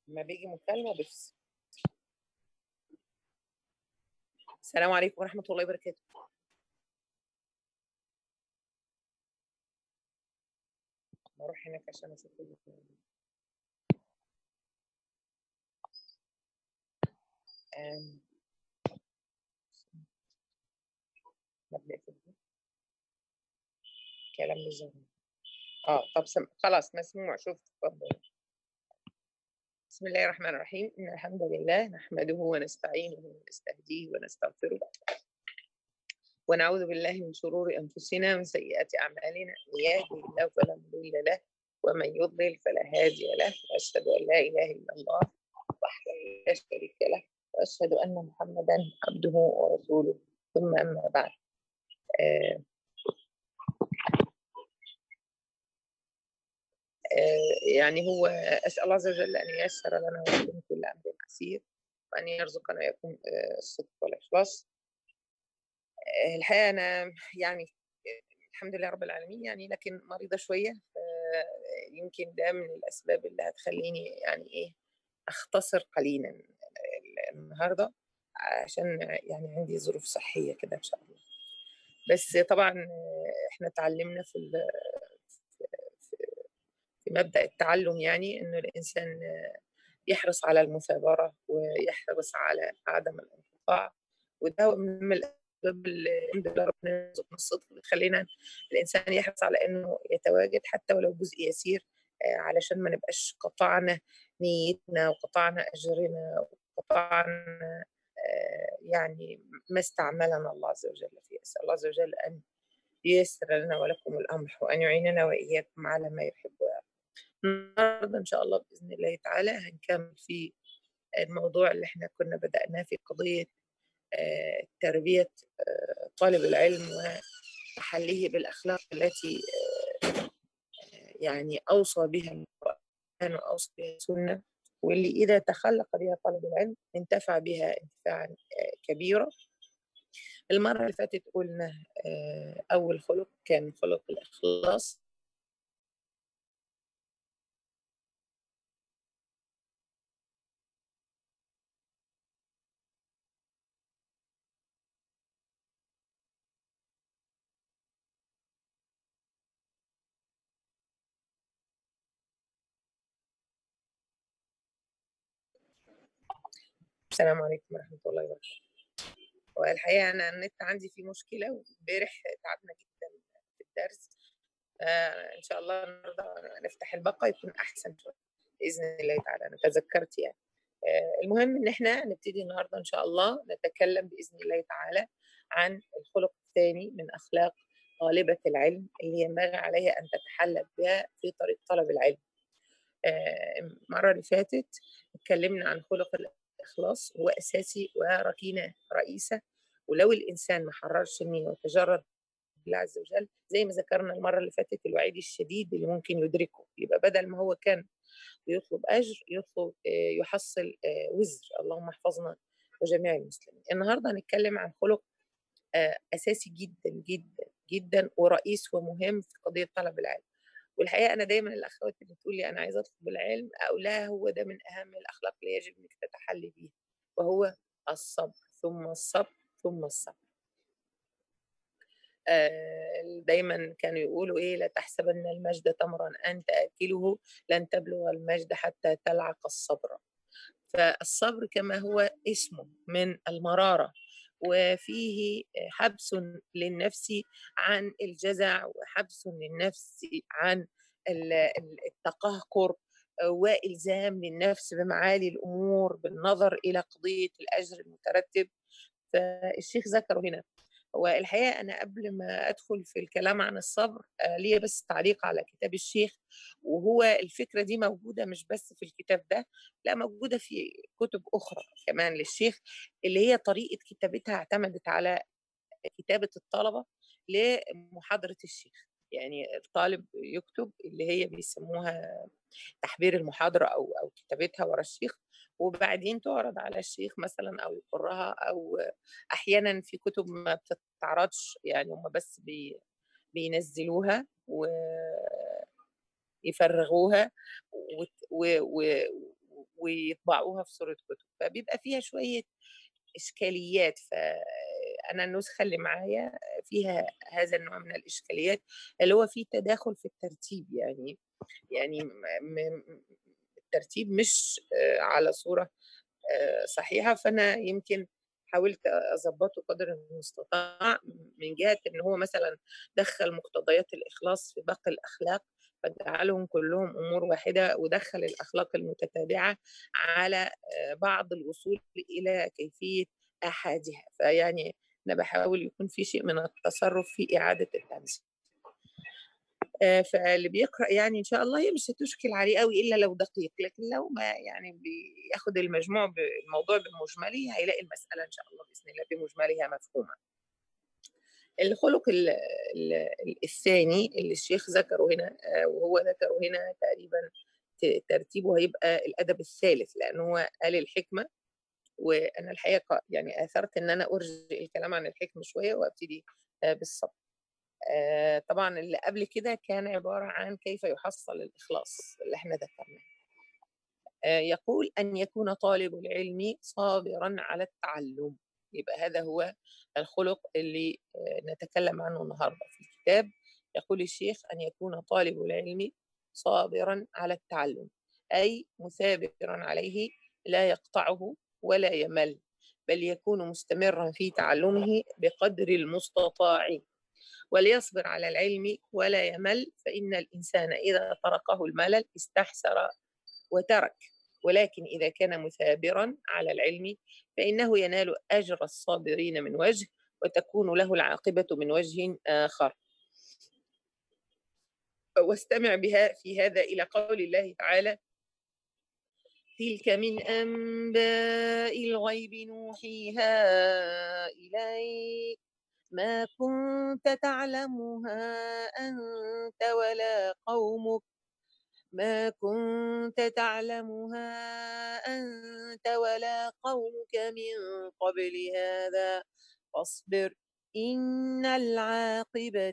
لما بيجي مكالمة بس السلام عليكم ورحمة الله وبركاته بروح هناك عشان أشوف ال- آم، نبدأ في ال- كلام بالظبط اه طب سم... خلاص مسموع شوف تفضل بسم الله الرحمن الرحيم إن الحمد لله نحمده ونستعينه ونستهديه ونستغفره ونعوذ بالله من شرور أنفسنا ومن سيئات أعمالنا من يهده الله فلا مضل له ومن يضلل فلا هادي له وأشهد أن لا إله إلا الله وحده لا شريك له وأشهد أن محمدا عبده ورسوله ثم أما بعد آه آه يعني هو أسأل الله عز وجل أن ييسر لنا ولكم كل أمر عسير وأن يرزقنا ويكون آه الصدق والإخلاص آه الحقيقة أنا يعني الحمد لله رب العالمين يعني لكن مريضة شوية يمكن ده من الأسباب اللي هتخليني يعني إيه أختصر قليلا النهاردة عشان يعني عندي ظروف صحية كده إن شاء الله بس طبعا إحنا اتعلمنا في في مبدأ التعلم يعني إنه الإنسان يحرص على المثابرة ويحرص على عدم الانقطاع وده من الأسباب اللي الحمد لله ربنا يرزقنا الصدق بتخلينا الإنسان يحرص على إنه يتواجد حتى ولو جزء يسير علشان ما نبقاش قطعنا نيتنا وقطعنا أجرنا وقطعنا يعني ما استعملنا الله عز وجل فيه أسأل الله عز وجل أن ييسر لنا ولكم الأمر وأن يعيننا وإياكم على ما يحب ويرضى النهارده إن شاء الله بإذن الله تعالى هنكمل في الموضوع اللي احنا كنا بدأناه في قضية تربية طالب العلم وتحليه بالأخلاق التي يعني أوصى بها القرآن وأوصى بها السنة واللي إذا تخلق بها طالب العلم انتفع بها انتفاعا كبيرا المرة اللي فاتت قلنا أول خلق كان خلق الإخلاص السلام عليكم ورحمة الله وبركاته والحقيقة أنا النت عندي فيه مشكلة وامبارح تعبنا جدا في الدرس فإن شاء الله النهاردة نفتح الباقة يكون أحسن شوية بإذن الله تعالى أنا تذكرت يعني المهم إن إحنا نبتدي النهاردة إن شاء الله نتكلم بإذن الله تعالى عن الخلق الثاني من أخلاق طالبة العلم اللي ينبغي عليها أن تتحلى بها في طريق طلب العلم المرة اللي فاتت اتكلمنا عن خلق الإخلاص هو أساسي وركينة رئيسة ولو الإنسان ما حررش النية وتجرد بالله عز وجل زي ما ذكرنا المرة اللي فاتت الوعيد الشديد اللي ممكن يدركه يبقى بدل ما هو كان يطلب أجر يطلب يحصل وزر اللهم احفظنا وجميع المسلمين النهاردة هنتكلم عن خلق أساسي جدا جدا جدا ورئيس ومهم في قضية طلب العلم والحقيقه انا دايما الاخوات اللي تقول لي انا عايزه اطلب العلم اقول لها هو ده من اهم الاخلاق اللي يجب انك تتحلي بيها وهو الصبر ثم الصبر ثم الصبر آه دايما كانوا يقولوا ايه لا تحسبن المجد تمرا انت اكله لن تبلغ المجد حتى تلعق الصبر فالصبر كما هو اسمه من المراره وفيه حبس للنفس عن الجزع وحبس للنفس عن التقهقر والزام للنفس بمعالي الامور بالنظر الى قضيه الاجر المترتب فالشيخ ذكره هنا والحقيقه انا قبل ما ادخل في الكلام عن الصبر ليا بس تعليق على كتاب الشيخ وهو الفكره دي موجوده مش بس في الكتاب ده لا موجوده في كتب اخرى كمان للشيخ اللي هي طريقه كتابتها اعتمدت على كتابه الطلبه لمحاضره الشيخ يعني الطالب يكتب اللي هي بيسموها تحبير المحاضره او او كتابتها ورا الشيخ وبعدين تعرض على الشيخ مثلا او يقرها او احيانا في كتب ما بتتعرضش يعني هم بس بي بينزلوها ويفرغوها ويطبعوها في صورة كتب فبيبقى فيها شوية إشكاليات فأنا النسخة اللي معايا فيها هذا النوع من الإشكاليات اللي هو فيه تداخل في الترتيب يعني يعني الترتيب مش على صورة صحيحة فأنا يمكن حاولت اظبطه قدر المستطاع من جهه ان هو مثلا دخل مقتضيات الاخلاص في باقي الاخلاق فجعلهم كلهم امور واحده ودخل الاخلاق المتتابعه على بعض الوصول الى كيفيه احادها فيعني انا بحاول يكون في شيء من التصرف في اعاده التنزيل فاللي بيقرا يعني ان شاء الله هي مش هتشكل عليه قوي الا لو دقيق لكن لو ما يعني بياخد المجموع بالموضوع بمجمله هيلاقي المساله ان شاء الله باذن الله بمجملها مفهومه الخلق ال ال الثاني اللي الشيخ ذكره هنا وهو ذكره هنا تقريبا ترتيبه هيبقى الادب الثالث لانه هو قال الحكمه وانا الحقيقه يعني اثرت ان انا ارجئ الكلام عن الحكمه شويه وابتدي بالصبر طبعا اللي قبل كده كان عبارة عن كيف يحصل الإخلاص اللي احنا ذكرناه يقول أن يكون طالب العلم صابرا على التعلم يبقى هذا هو الخلق اللي نتكلم عنه النهاردة في الكتاب يقول الشيخ أن يكون طالب العلم صابرا على التعلم أي مثابرا عليه لا يقطعه ولا يمل بل يكون مستمرا في تعلمه بقدر المستطاع وليصبر على العلم ولا يمل فإن الإنسان إذا طرقه الملل استحسر وترك ولكن إذا كان مثابرا على العلم فإنه ينال أجر الصابرين من وجه وتكون له العاقبة من وجه آخر واستمع بها في هذا إلى قول الله تعالى تلك من أنباء الغيب نوحيها إليك ما كنت تعلمها أنت ولا قومك ما كنت تعلمها أنت ولا قومك من قبل هذا فاصبر إن العاقبة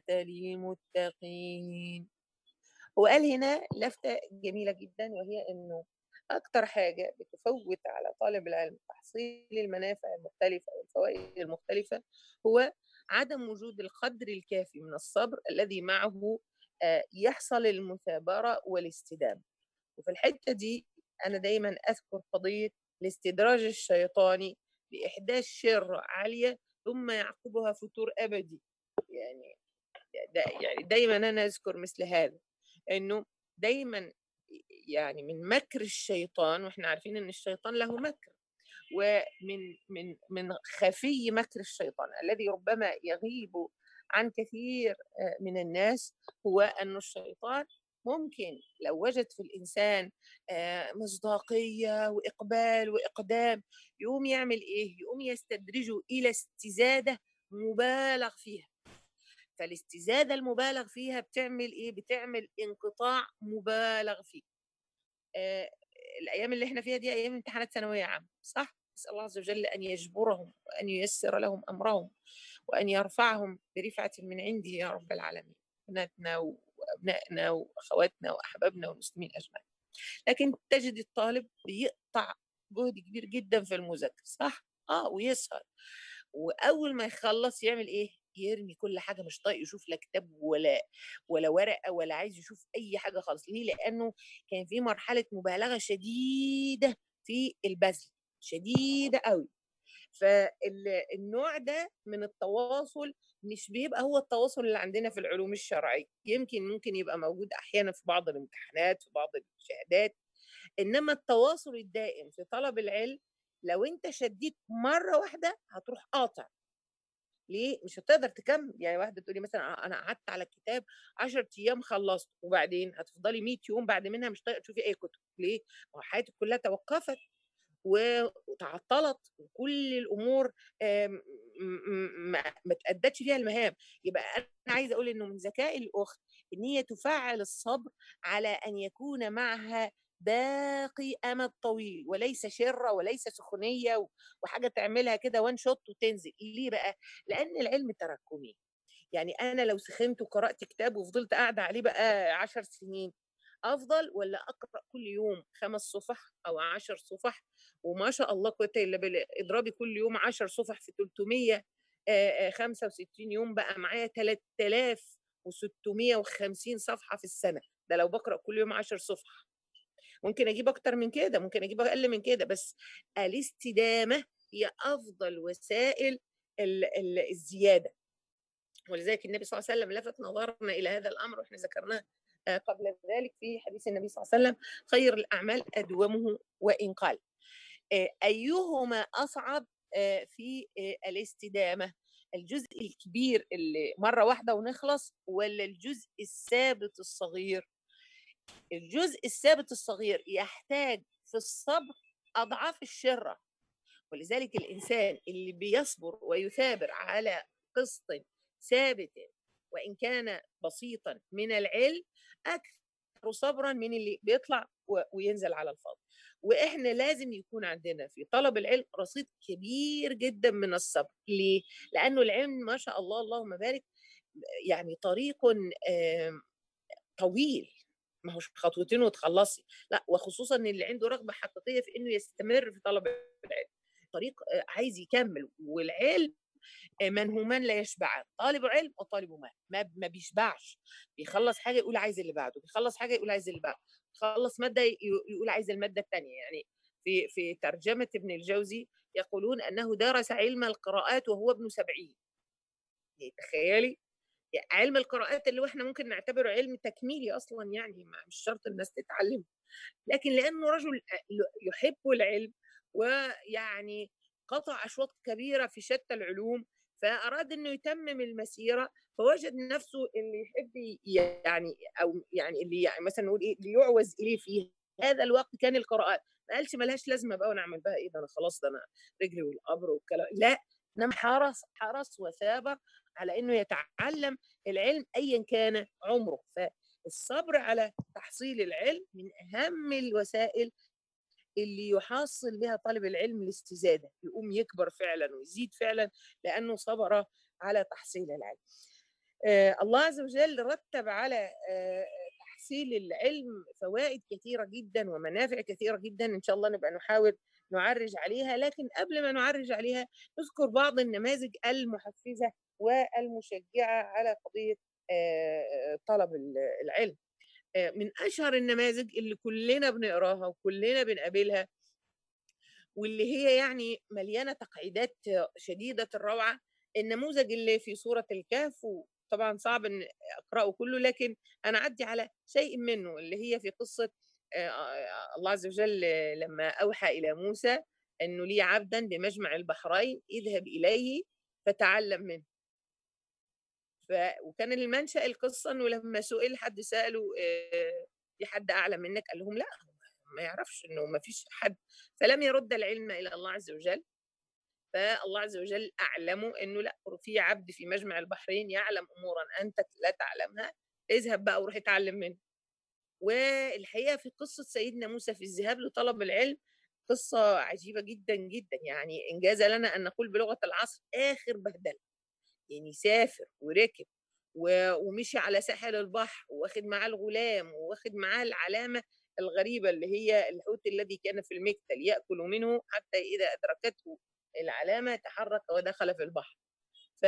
للمتقين وقال هنا لفتة جميلة جدا وهي أنه أكتر حاجة بتفوت على طالب العلم تحصيل المنافع المختلفة والفوائد المختلفة هو عدم وجود القدر الكافي من الصبر الذي معه يحصل المثابرة والاستدامة وفي الحتة دي أنا دايما أذكر قضية الاستدراج الشيطاني بإحداث شر عالية ثم يعقبها فتور أبدي يعني دا يعني دايما أنا أذكر مثل هذا إنه دايما يعني من مكر الشيطان واحنا عارفين ان الشيطان له مكر ومن من من خفي مكر الشيطان الذي ربما يغيب عن كثير من الناس هو أن الشيطان ممكن لو وجد في الإنسان مصداقية وإقبال وإقدام يقوم يعمل إيه؟ يقوم يستدرجه إلى استزادة مبالغ فيها فالاستزادة المبالغ فيها بتعمل إيه؟ بتعمل انقطاع مبالغ فيه الايام اللي احنا فيها دي ايام امتحانات ثانويه عامه صح نسال الله عز وجل ان يجبرهم وان ييسر لهم امرهم وان يرفعهم برفعه من عنده يا رب العالمين بناتنا وابنائنا واخواتنا واحبابنا والمسلمين اجمعين لكن تجد الطالب بيقطع جهد كبير جدا في المذاكره صح اه ويسهر واول ما يخلص يعمل ايه يرمي كل حاجه مش طايق يشوف لا كتاب ولا ولا ورقه ولا عايز يشوف اي حاجه خالص ليه لانه كان في مرحله مبالغه شديده في البذل شديده قوي فالنوع ده من التواصل مش بيبقى هو التواصل اللي عندنا في العلوم الشرعيه يمكن ممكن يبقى موجود احيانا في بعض الامتحانات في بعض الشهادات انما التواصل الدائم في طلب العلم لو انت شديت مره واحده هتروح قاطع ليه مش هتقدر تكمل يعني واحده تقولي مثلا انا قعدت على الكتاب 10 ايام خلصت وبعدين هتفضلي 100 يوم بعد منها مش طايقه تشوفي اي كتب ليه ما حياتك كلها توقفت وتعطلت وكل الامور ما تأدتش فيها المهام يبقى انا عايزه اقول انه من ذكاء الاخت ان هي تفعل الصبر على ان يكون معها باقي امد طويل وليس شره وليس سخونيه وحاجه تعملها كده وان شوت وتنزل ليه بقى لان العلم تراكمي يعني انا لو سخنت وقرات كتاب وفضلت قاعده عليه بقى عشر سنين افضل ولا اقرا كل يوم خمس صفح او عشر صفح وما شاء الله قوه الا بالله اضربي كل يوم 10 صفح في 365 يوم بقى معايا 3650 صفحه في السنه ده لو بقرا كل يوم 10 صفح ممكن اجيب اكتر من كده ممكن اجيب اقل من كده بس الاستدامه هي افضل وسائل الزياده ولذلك النبي صلى الله عليه وسلم لفت نظرنا الى هذا الامر واحنا ذكرناه آه، قبل ذلك في حديث النبي صلى الله عليه وسلم خير الاعمال ادومه وان قال آه، ايهما اصعب آه، في الاستدامه الجزء الكبير اللي مره واحده ونخلص ولا الجزء الثابت الصغير الجزء الثابت الصغير يحتاج في الصبر اضعاف الشره ولذلك الانسان اللي بيصبر ويثابر على قسط ثابت وان كان بسيطا من العلم اكثر صبرا من اللي بيطلع وينزل على الفاضي واحنا لازم يكون عندنا في طلب العلم رصيد كبير جدا من الصبر ليه لانه العلم ما شاء الله اللهم بارك يعني طريق طويل ما هوش خطوتين وتخلصي لا وخصوصا ان اللي عنده رغبه حقيقيه في انه يستمر في طلب العلم طريق عايز يكمل والعلم من هو من لا يشبعان طالب علم وطالب مال ما, ما بيشبعش بيخلص حاجه يقول عايز اللي بعده بيخلص حاجه يقول عايز اللي بعده خلص ماده يقول عايز الماده الثانيه يعني في في ترجمه ابن الجوزي يقولون انه درس علم القراءات وهو ابن سبعين يعني تخيلي يعني علم القراءات اللي احنا ممكن نعتبره علم تكميلي اصلا يعني مش شرط الناس تتعلم لكن لانه رجل يحب العلم ويعني قطع اشواط كبيره في شتى العلوم فاراد انه يتمم المسيره فوجد نفسه اللي يحب يعني او يعني اللي يعني مثلا نقول ايه اللي يعوز اليه في هذا الوقت كان القراءات ما قالش ملهاش لازمه بقى ونعمل بها ايه ده انا خلاص ده انا رجلي والقبر والكلام لا انما حرص حرص وثابر على انه يتعلم العلم ايا كان عمره فالصبر على تحصيل العلم من اهم الوسائل اللي يحصل بها طالب العلم الاستزاده يقوم يكبر فعلا ويزيد فعلا لانه صبر على تحصيل العلم آه الله عز وجل رتب على آه تحصيل العلم فوائد كثيره جدا ومنافع كثيره جدا ان شاء الله نبقى نحاول نعرج عليها لكن قبل ما نعرج عليها نذكر بعض النماذج المحفزه والمشجعه على قضيه آه طلب العلم من اشهر النماذج اللي كلنا بنقراها وكلنا بنقابلها واللي هي يعني مليانه تقعيدات شديده الروعه النموذج اللي في سوره الكهف وطبعا صعب ان اقراه كله لكن انا اعدي على شيء منه اللي هي في قصه الله عز وجل لما اوحى الى موسى انه لي عبدا بمجمع البحرين اذهب اليه فتعلم منه ف... وكان المنشأ القصة انه لما سئل حد سأله في حد أعلم منك قال لهم لا ما يعرفش انه ما فيش حد فلم يرد العلم الى الله عز وجل فالله عز وجل اعلمه انه لا في عبد في مجمع البحرين يعلم امورا انت لا تعلمها اذهب بقى وروح اتعلم منه والحقيقه في قصه سيدنا موسى في الذهاب لطلب العلم قصه عجيبه جدا جدا يعني انجاز لنا ان نقول بلغه العصر اخر بهدله يعني سافر وركب ومشي على ساحل البحر واخد معاه الغلام واخد معاه العلامة الغريبة اللي هي الحوت الذي كان في المكتل يأكل منه حتى إذا أدركته العلامة تحرك ودخل في البحر ف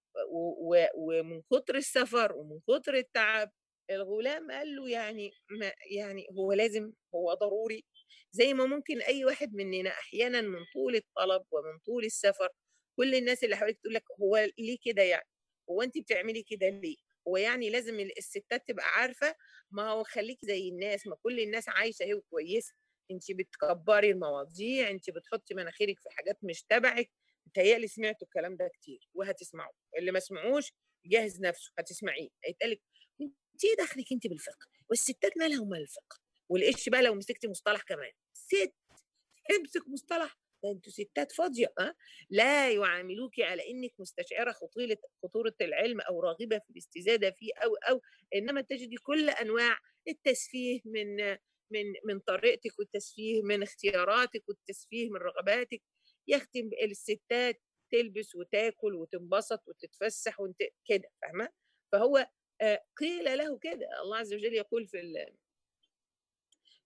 ومن كتر السفر ومن كتر التعب الغلام قال له يعني ما يعني هو لازم هو ضروري زي ما ممكن اي واحد مننا احيانا من طول الطلب ومن طول السفر كل الناس اللي حواليك تقول لك هو ليه كده يعني هو انت بتعملي كده ليه هو يعني لازم الستات تبقى عارفه ما هو خليكي زي الناس ما كل الناس عايشه اهي وكويسه انت بتكبري المواضيع انت بتحطي مناخيرك في حاجات مش تبعك متهيألي سمعتوا الكلام ده كتير وهتسمعوه اللي ما سمعوش جهز نفسه هتسمعيه هيتقال لك انت ايه دخلك انت بالفقه والستات مالها ومال الفقه والايش بقى لو مسكتي مصطلح كمان ست امسك مصطلح ده انتوا ستات فاضيه أه؟ لا يعاملوك على انك مستشعره خطوره خطوره العلم او راغبه في الاستزاده فيه او او انما تجدي كل انواع التسفيه من من من طريقتك والتسفيه من اختياراتك والتسفيه من رغباتك يختم الستات تلبس وتاكل وتنبسط وتتفسح وانت كده فاهمه فهو قيل له كده الله عز وجل يقول في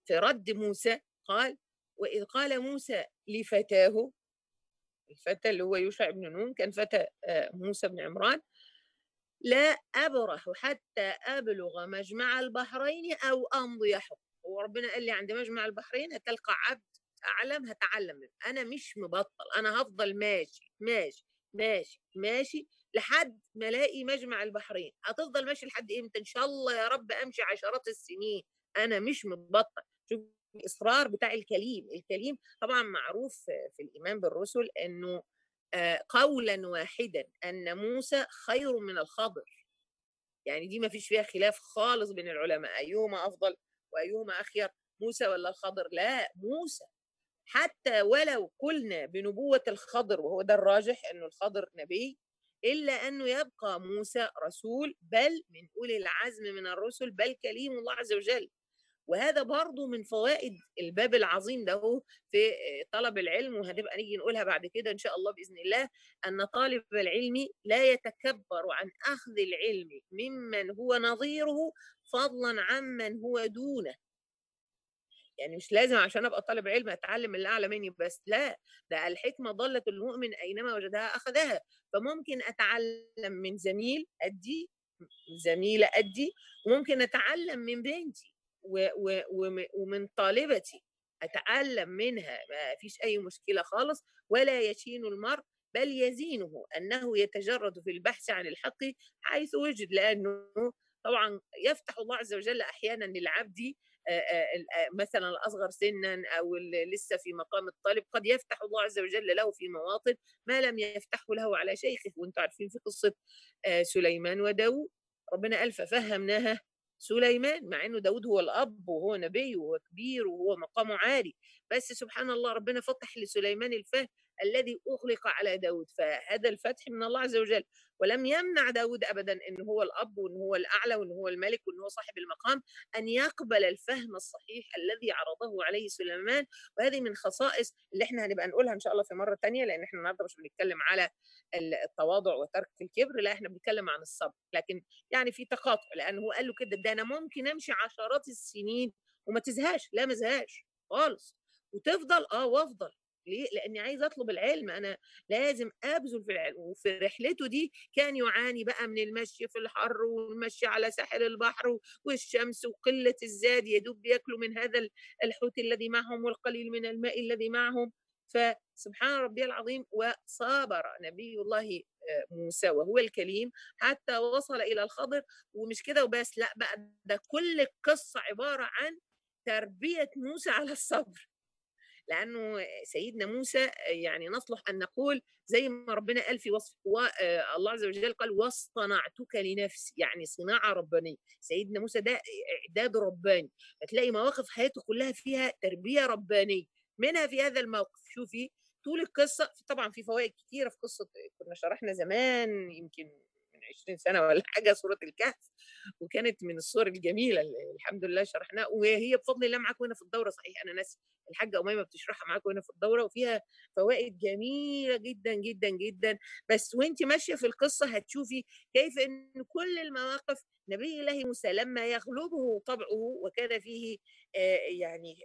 في رد موسى قال وإذ قال موسى لفتاه الفتى اللي هو يوشع بن نون كان فتى آه، موسى بن عمران لا أبرح حتى أبلغ مجمع البحرين أو أمضي حق وربنا قال لي عند مجمع البحرين هتلقى عبد أعلم هتعلم منه أنا مش مبطل أنا هفضل ماشي ماشي ماشي ماشي لحد ما الاقي مجمع البحرين هتفضل ماشي لحد امتى ان شاء الله يا رب امشي عشرات السنين انا مش مبطل شوف الاصرار بتاع الكليم الكليم طبعا معروف في الايمان بالرسل انه آه، قولا واحدا ان موسى خير من الخضر يعني دي ما فيش فيها خلاف خالص بين العلماء ايهما افضل وايهما اخير موسى ولا الخضر لا موسى حتى ولو قلنا بنبوة الخضر وهو ده الراجح أنه الخضر نبي إلا أنه يبقى موسى رسول بل من أولي العزم من الرسل بل كليم الله عز وجل وهذا برضه من فوائد الباب العظيم ده هو في طلب العلم وهنبقى نيجي نقولها بعد كده ان شاء الله باذن الله ان طالب العلم لا يتكبر عن اخذ العلم ممن هو نظيره فضلا عمن هو دونه يعني مش لازم عشان ابقى طالب علم اتعلم اللي اعلى مني بس لا ده الحكمه ضلت المؤمن اينما وجدها اخذها فممكن اتعلم من زميل ادي زميله ادي وممكن اتعلم من بنتي ومن طالبتي اتعلم منها ما فيش اي مشكله خالص ولا يشين المرء بل يزينه انه يتجرد في البحث عن الحق حيث وجد لانه طبعا يفتح الله عز وجل احيانا للعبد مثلا الاصغر سنا او اللي لسه في مقام الطالب قد يفتح الله عز وجل له في مواطن ما لم يفتحه له على شيخه وانتم عارفين في قصه سليمان وداود ربنا قال ففهمناها سليمان مع انه داود هو الاب وهو نبي وهو كبير وهو مقامه عالي بس سبحان الله ربنا فتح لسليمان الفهم الذي أغلق على داود فهذا الفتح من الله عز وجل ولم يمنع داود أبدا أنه هو الأب وأنه هو الأعلى وأنه هو الملك وأنه هو صاحب المقام أن يقبل الفهم الصحيح الذي عرضه عليه سليمان وهذه من خصائص اللي احنا هنبقى نقولها إن شاء الله في مرة تانية لأن احنا النهاردة مش بنتكلم على التواضع وترك الكبر لا احنا بنتكلم عن الصبر لكن يعني في تقاطع لأنه هو قال له كده ده أنا ممكن أمشي عشرات السنين وما تزهاش لا ما زهاش خالص وتفضل اه وافضل ليه؟ لاني عايز اطلب العلم انا لازم ابذل في العلم وفي رحلته دي كان يعاني بقى من المشي في الحر والمشي على ساحل البحر والشمس وقله الزاد يدوب بياكلوا من هذا الحوت الذي معهم والقليل من الماء الذي معهم فسبحان ربي العظيم وصابر نبي الله آه، موسى وهو الكليم حتى وصل الى الخضر ومش كده وبس لا بقى ده كل القصه عباره عن تربيه موسى على الصبر لانه سيدنا موسى يعني نصلح ان نقول زي ما ربنا قال في وصف الله عز وجل قال واصطنعتك لنفسي يعني صناعه ربانيه سيدنا موسى ده اعداد رباني هتلاقي مواقف حياته كلها فيها تربيه ربانيه منها في هذا الموقف شوفي طول القصه طبعا في فوائد كثيره في قصه كنا شرحنا زمان يمكن 20 سنه ولا حاجه سوره الكهف وكانت من الصور الجميله اللي الحمد لله شرحناها وهي بفضل الله معاك هنا في الدوره صحيح انا ناس الحاجه اميمه بتشرحها معاك هنا في الدوره وفيها فوائد جميله جدا جدا جدا بس وانت ماشيه في القصه هتشوفي كيف ان كل المواقف نبي الله موسى لما يغلبه طبعه وكان فيه يعني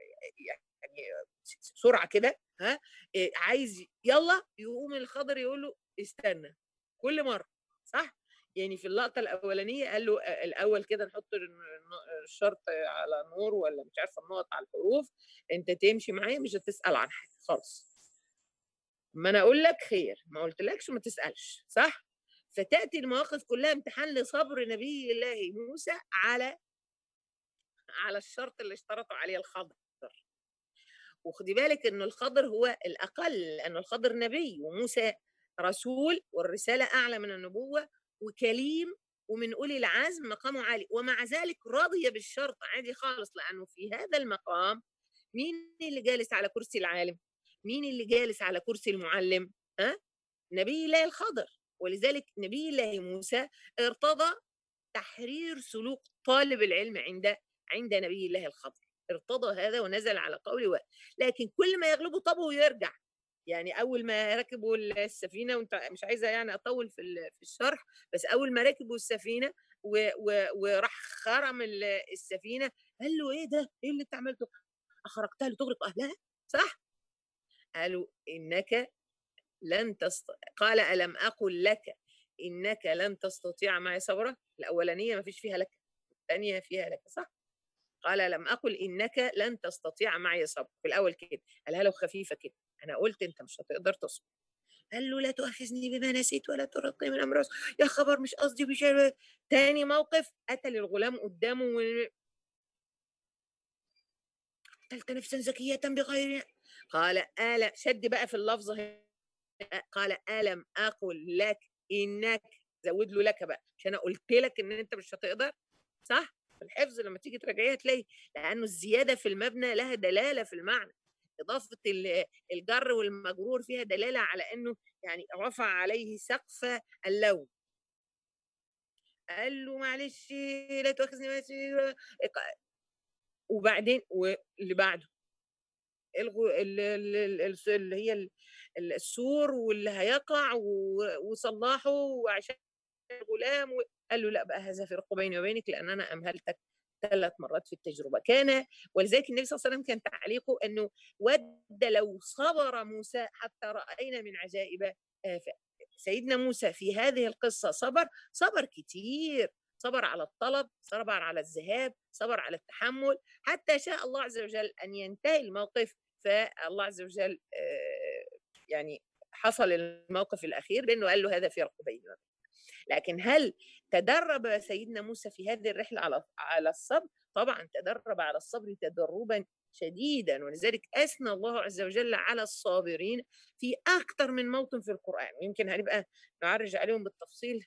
يعني سرعه كده ها عايز يلا يقوم الخضر يقول له استنى كل مره صح يعني في اللقطه الاولانيه قال له الاول كده نحط الشرط على نور ولا مش عارفه النقط على الحروف انت تمشي معايا مش هتسال عن حاجه خالص ما انا اقول لك خير ما قلتلكش ما تسالش صح فتاتي المواقف كلها امتحان لصبر نبي الله موسى على على الشرط اللي اشترطوا عليه الخضر وخدي بالك ان الخضر هو الاقل لان الخضر نبي وموسى رسول والرسالة أعلى من النبوة وكليم ومن أولي العزم مقامه عالي ومع ذلك رضي بالشرط عادي خالص لأنه في هذا المقام مين اللي جالس على كرسي العالم مين اللي جالس على كرسي المعلم ها نبي الله الخضر ولذلك نبي الله موسى ارتضى تحرير سلوك طالب العلم عند عند نبي الله الخضر ارتضى هذا ونزل على قوله لكن كل ما يغلبه طبعه ويرجع يعني اول ما ركبوا السفينه وانت مش عايزه يعني اطول في في الشرح بس اول ما ركبوا السفينه وراح خرم السفينه قال له ايه ده؟ ايه اللي انت عملته؟ اخرجتها لتغرق اهلها؟ صح؟ قالوا انك لن تست... قال الم اقل لك انك لن تستطيع معي صبرا الاولانيه ما فيش فيها لك الثانيه فيها لك صح؟ قال لم اقل انك لن تستطيع معي صبر في الاول كده قالها له خفيفه كده انا قلت انت مش هتقدر تصبر قال له لا تؤاخذني بما نسيت ولا ترقي من امر يا خبر مش قصدي بشيء تاني موقف قتل الغلام قدامه و... قتلت نفسا زكية بغير قال آل شد بقى في اللفظة قال ألم أقل لك إنك زود له لك بقى عشان أنا قلت لك إن أنت مش هتقدر صح؟ في الحفظ لما تيجي تراجعيها تلاقي لأنه الزيادة في المبنى لها دلالة في المعنى إضافة الجر والمجرور فيها دلالة على أنه يعني رفع عليه سقف اللون قال له معلش لا تؤاخذني وبعدين واللي بعده الغو اللي هي السور واللي هيقع وصلحه وعشان الغلام قال له لا بقى هذا فرق بيني وبينك لان انا امهلتك ثلاث مرات في التجربه كان ولذلك النبي صلى الله عليه وسلم كان تعليقه انه ود لو صبر موسى حتى راينا من عجائب آفة سيدنا موسى في هذه القصه صبر صبر كتير صبر على الطلب صبر على الذهاب صبر على التحمل حتى شاء الله عز وجل ان ينتهي الموقف فالله عز وجل يعني حصل الموقف الاخير بانه قال له هذا في رقبين لكن هل تدرب سيدنا موسى في هذه الرحله على على الصبر؟ طبعا تدرب على الصبر تدربا شديدا ولذلك اثنى الله عز وجل على الصابرين في اكثر من موطن في القران ويمكن هنبقى نعرج عليهم بالتفصيل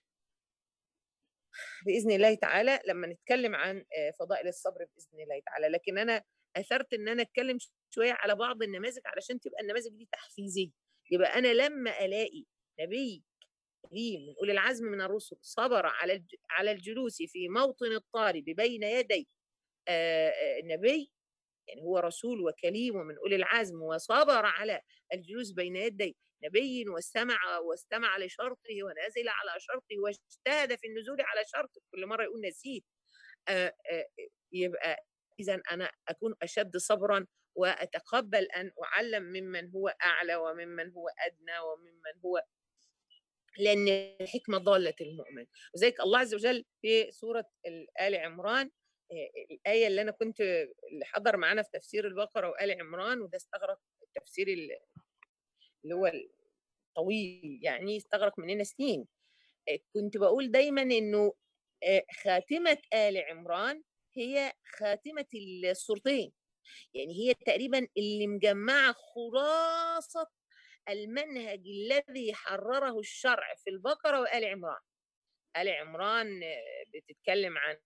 باذن الله تعالى لما نتكلم عن فضائل الصبر باذن الله تعالى لكن انا اثرت ان انا اتكلم شويه على بعض النماذج علشان تبقى النماذج دي تحفيزيه يبقى انا لما الاقي نبي كريم من اولي العزم من الرسل صبر على على الجلوس في موطن الطالب بين يدي نبي يعني هو رسول وكليم ومن اولي العزم وصبر على الجلوس بين يدي نبي واستمع واستمع لشرطه ونزل على شرطه واجتهد في النزول على شرطه كل مره يقول نسيت يبقى اذا انا اكون اشد صبرا واتقبل ان اعلم ممن هو اعلى وممن هو ادنى وممن هو لان الحكمه ضاله المؤمن وذلك الله عز وجل في سوره ال عمران الايه اللي انا كنت اللي حضر معانا في تفسير البقره وال عمران وده استغرق التفسير اللي هو الطويل يعني استغرق مننا سنين كنت بقول دايما انه خاتمه ال عمران هي خاتمه السورتين يعني هي تقريبا اللي مجمعه خلاصه المنهج الذي حرره الشرع في البقرة وآل عمران آل عمران بتتكلم عن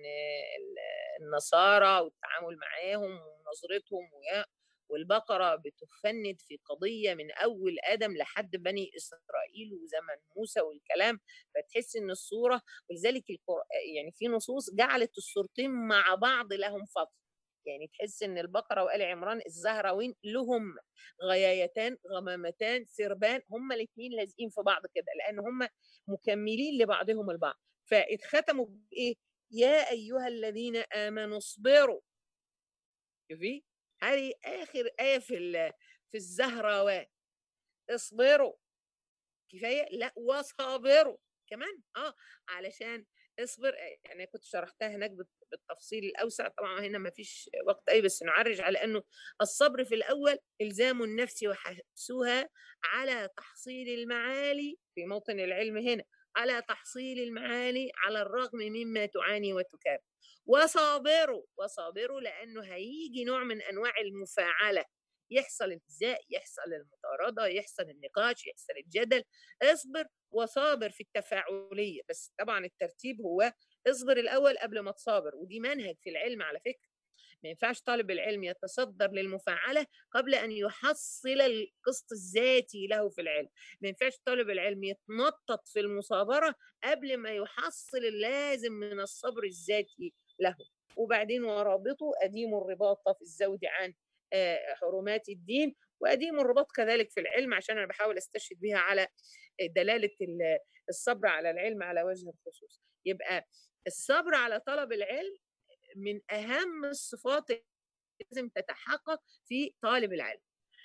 النصارى والتعامل معاهم ونظرتهم والبقرة بتفند في قضية من أول آدم لحد بني إسرائيل وزمن موسى والكلام فتحس إن الصورة ولذلك يعني في نصوص جعلت الصورتين مع بعض لهم فضل يعني تحس ان البقره وال عمران الزهراوين لهم غيايتان غمامتان سربان هما الاثنين لازقين في بعض كده لان هما مكملين لبعضهم البعض فاتختموا بايه يا ايها الذين امنوا اصبروا شوفي هذه اخر ايه في في الزهراوات اصبروا كفايه لا وصابروا كمان اه علشان اصبر يعني كنت شرحتها هناك بالتفصيل الاوسع طبعا هنا ما فيش وقت اي بس نعرج على انه الصبر في الاول الزام النفس وحبسها على تحصيل المعالي في موطن العلم هنا على تحصيل المعالي على الرغم مما تعاني وتكاب وصابروا وصابروا لانه هيجي نوع من انواع المفاعله يحصل التزاء يحصل المطاردة يحصل النقاش يحصل الجدل اصبر وصابر في التفاعلية بس طبعا الترتيب هو اصبر الأول قبل ما تصابر ودي منهج في العلم على فكرة ما ينفعش طالب العلم يتصدر للمفاعلة قبل أن يحصل القسط الذاتي له في العلم ما ينفعش طالب العلم يتنطط في المصابرة قبل ما يحصل اللازم من الصبر الذاتي له وبعدين ورابطه أديم الرباط في الزود عن حرمات الدين وأديم الرباط كذلك في العلم عشان أنا بحاول أستشهد بها على دلالة الصبر على العلم على وجه الخصوص يبقى الصبر على طلب العلم من أهم الصفات اللي لازم تتحقق في طالب العلم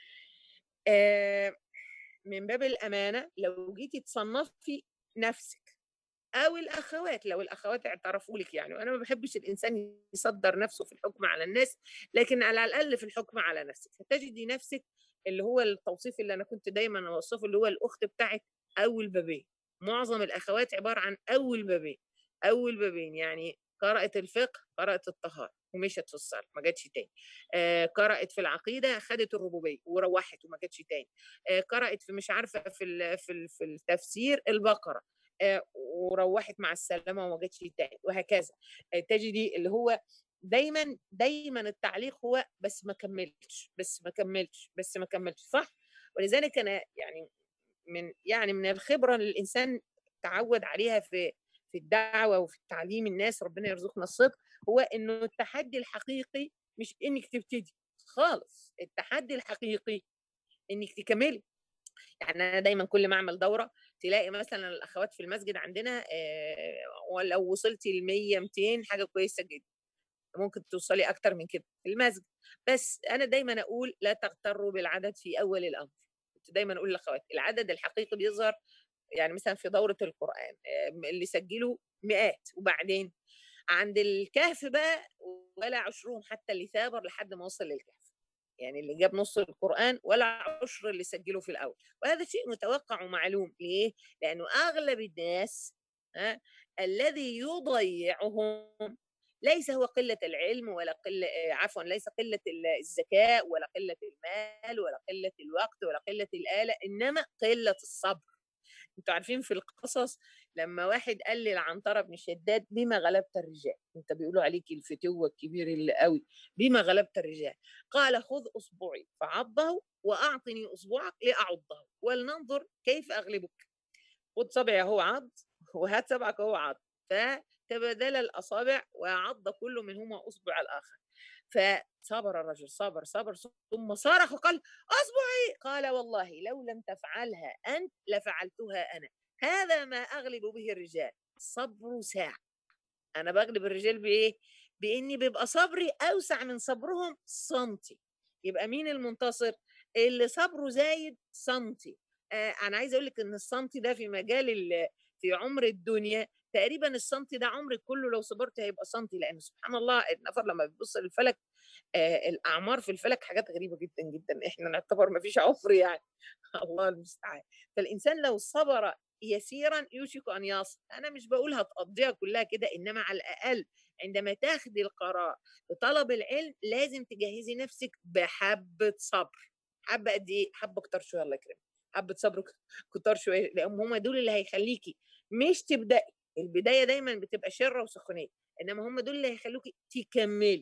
من باب الأمانة لو جيتي تصنفي نفسك او الاخوات لو الاخوات اعترفوا لك يعني وانا ما بحبش الانسان يصدر نفسه في الحكم على الناس لكن على الاقل في الحكم على نفسك فتجدي نفسك اللي هو التوصيف اللي انا كنت دايما اوصفه اللي هو الاخت بتاعت اول بابين معظم الاخوات عباره عن اول بابين اول بابين يعني قرأت الفقه قرأت الطهارة ومشت في الصلاة ما جاتش تاني آه قرأت في العقيدة خدت الربوبية وروحت وما جاتش تاني آه قرأت في مش عارفة في في في التفسير البقرة آه وروحت مع السلامة وما جاتش تاني وهكذا آه تجدي اللي هو دايما دايما التعليق هو بس ما كملتش بس ما كملتش بس ما كملتش صح ولذلك انا يعني من يعني من الخبره اللي الانسان تعود عليها في في الدعوه وفي التعليم الناس ربنا يرزقنا الصدق هو انه التحدي الحقيقي مش انك تبتدي خالص التحدي الحقيقي انك تكملي يعني انا دايما كل ما اعمل دوره تلاقي مثلا الاخوات في المسجد عندنا ولو وصلتي ل 100 200 حاجه كويسه جدا ممكن توصلي اكتر من كده في المسجد بس انا دايما اقول لا تغتروا بالعدد في اول الامر كنت دايما اقول للاخوات العدد الحقيقي بيظهر يعني مثلا في دوره القران اللي سجلوا مئات وبعدين عند الكهف بقى ولا عشرهم حتى اللي ثابر لحد ما وصل للكهف يعني اللي جاب نص القرآن ولا عشر اللي سجلوا في الأول وهذا شيء متوقع ومعلوم ليه؟ لأنه أغلب الناس ها الذي يضيعهم ليس هو قلة العلم ولا قلة عفوا ليس قلة الذكاء ولا قلة المال ولا قلة الوقت ولا قلة الآلة إنما قلة الصبر انتوا عارفين في القصص لما واحد قال للعنترة بن شداد بما غلبت الرجال انت بيقولوا عليك الفتوة الكبير اللي قوي بما غلبت الرجال قال خذ اصبعي فعضه واعطني اصبعك لاعضه ولننظر كيف اغلبك خذ صبعي اهو عض وهات صبعك اهو عض فتبادل الاصابع وعض كل منهما اصبع الاخر فصبر الرجل صبر صبر ثم صرخ وقال اصبعي قال والله لو لم تفعلها انت لفعلتها انا هذا ما اغلب به الرجال صبر ساعه انا بغلب الرجال بايه باني بيبقى صبري اوسع من صبرهم سنتي يبقى مين المنتصر اللي صبره زايد سنتي آه انا عايزه اقول لك ان السنتي ده في مجال في عمر الدنيا تقريبا السنتي ده عمرك كله لو صبرت هيبقى سنتي لان سبحان الله النفر لما بيبص للفلك آه الاعمار في الفلك حاجات غريبه جدا جدا احنا نعتبر ما فيش عفر يعني الله المستعان فالانسان لو صبر يسيرا يوشك ان يصل انا مش بقول هتقضيها كلها كده انما على الاقل عندما تاخدي القرار بطلب العلم لازم تجهزي نفسك بحبه صبر حبه قد ايه حبه كتر شويه الله يكرمك حبه صبر كتر شويه لان هم دول اللي هيخليكي مش تبداي البدايه دايما بتبقى شره وسخونيه انما هم دول اللي هيخلوكي تكملي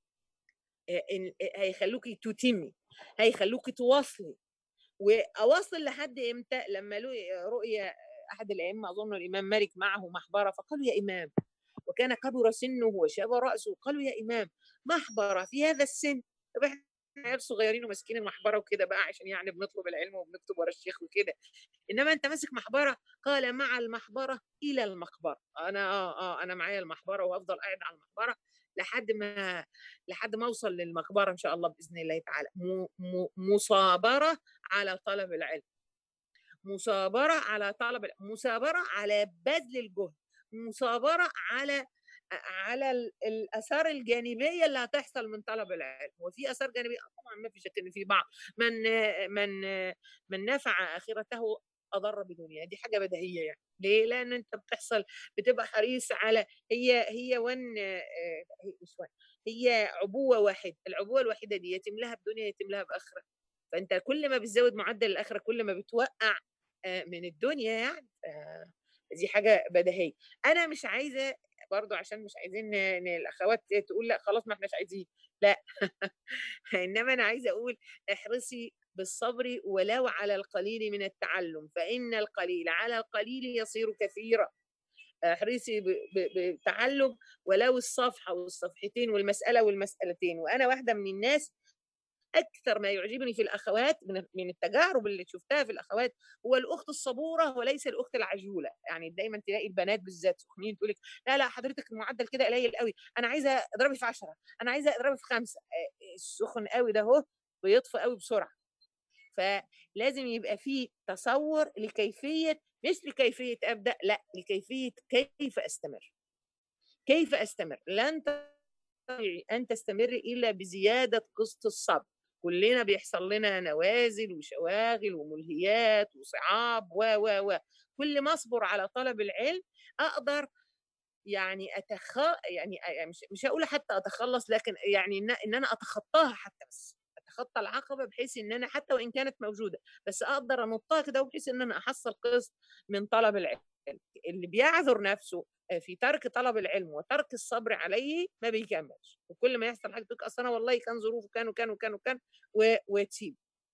هيخلوكي تتمي هيخلوكي تواصلي واواصل لحد امتى لما له رؤيه احد الائمه اظن الامام مالك معه محبره فقالوا يا امام وكان كبر سنه وشاب راسه قالوا يا امام محبره في هذا السن طب احنا عيال صغيرين وماسكين المحبره وكده بقى عشان يعني بنطلب العلم وبنكتب ورا الشيخ وكده انما انت ماسك محبره قال مع المحبره الى المقبره انا اه اه انا معايا المحبره وهفضل قاعد على المحبره لحد ما لحد ما اوصل للمقبره ان شاء الله باذن الله تعالى م... م... مصابره على طلب العلم مصابره على طلب مثابره على بذل الجهد مصابره على على الاثار الجانبيه اللي هتحصل من طلب العلم وفي اثار جانبيه طبعا ما في شك ان في بعض من من من نفع اخرته اضر بدنيا دي حاجه بديهيه يعني ليه لان انت بتحصل بتبقى حريص على هي هي ون هي عبوه واحد العبوه الوحيده دي يتم لها بدنيا يتم لها باخره فانت كل ما بتزود معدل الاخره كل ما بتوقع من الدنيا يعني دي حاجه بديهيه انا مش عايزه برضو عشان مش عايزين ان الاخوات تقول لا خلاص ما احناش عايزين لا انما انا عايزه اقول احرصي بالصبر ولو على القليل من التعلم فان القليل على القليل يصير كثيرا احرصي بتعلم ولو الصفحه والصفحتين والمساله والمسالتين وانا واحده من الناس اكثر ما يعجبني في الاخوات من التجارب اللي شفتها في الاخوات هو الاخت الصبوره وليس الاخت العجوله يعني دايما تلاقي البنات بالذات سخنين تقول لك لا لا حضرتك المعدل كده قليل قوي انا عايزه اضربي في 10 انا عايزه اضربي في خمسه السخن قوي ده اهو بيطفى قوي بسرعه فلازم يبقى في تصور لكيفيه مش لكيفيه ابدا لا لكيفيه كيف استمر كيف استمر لن ان تستمر الا بزياده قسط الصبر كلنا بيحصل لنا نوازل وشواغل وملهيات وصعاب و و و كل ما اصبر على طلب العلم اقدر يعني أتخ يعني مش مش هقول حتى اتخلص لكن يعني ان, إن انا اتخطاها حتى بس اتخطى العقبه بحيث ان انا حتى وان كانت موجوده بس اقدر انطها كده بحيث ان انا احصل قسط من طلب العلم اللي بيعذر نفسه في ترك طلب العلم وترك الصبر عليه ما بيكملش وكل ما يحصل حاجه تقول اصل انا والله كان ظروفه كان وكان وكان وكان وتسيب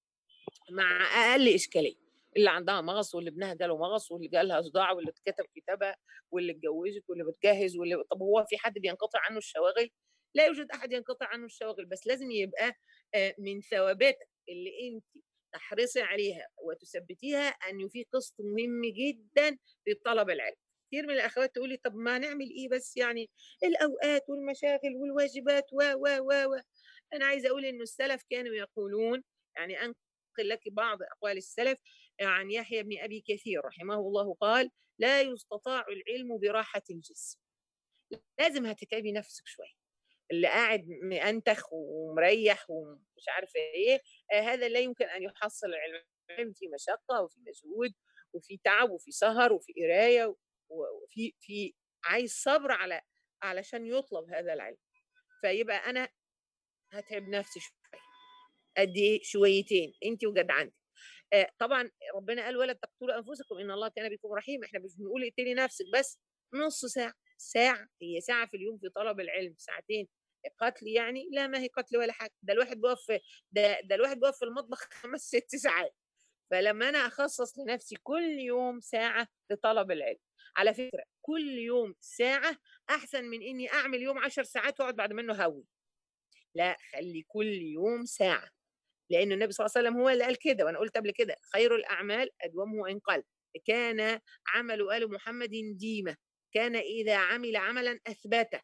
مع اقل اشكاليه اللي عندها مغص واللي ابنها جاله مغص واللي جالها صداع واللي اتكتب كتابها واللي اتجوزت واللي بتجهز واللي طب هو في حد بينقطع عنه الشواغل لا يوجد احد ينقطع عنه الشواغل بس لازم يبقى من ثوابتك اللي انت تحرصي عليها وتثبتيها ان في قسط مهم جدا في طلب العلم كتير من الاخوات تقول لي طب ما نعمل ايه بس يعني الاوقات والمشاغل والواجبات و و و و انا عايزه اقول انه السلف كانوا يقولون يعني انقل لك بعض اقوال السلف عن يحيى بن ابي كثير رحمه الله قال لا يستطاع العلم براحه الجسم لازم هتتعبي نفسك شويه اللي قاعد مأنتخ ومريح ومش عارفه ايه آه هذا لا يمكن ان يحصل العلم في مشقه وفي مجهود وفي تعب وفي سهر وفي قرايه وفي في عايز صبر على علشان يطلب هذا العلم فيبقى انا هتعب نفسي شويه قد ايه شويتين انت وجدعنتك آه طبعا ربنا قال ولا تقتلوا انفسكم ان الله كان بكم رحيم احنا مش بنقول اقتلي نفسك بس نص ساعه ساعه هي ساعه في اليوم في طلب العلم ساعتين قتل يعني لا ما هي قتل ولا حاجه ده الواحد بيقف ده ده الواحد بيقف في المطبخ خمس ست ساعات فلما انا اخصص لنفسي كل يوم ساعه لطلب العلم على فكره كل يوم ساعه احسن من اني اعمل يوم عشر ساعات واقعد بعد منه هوي لا خلي كل يوم ساعه لان النبي صلى الله عليه وسلم هو اللي قال كده وانا قلت قبل كده خير الاعمال ادومه وان قل كان عمل ال محمد ديمه كان اذا عمل عملا اثبته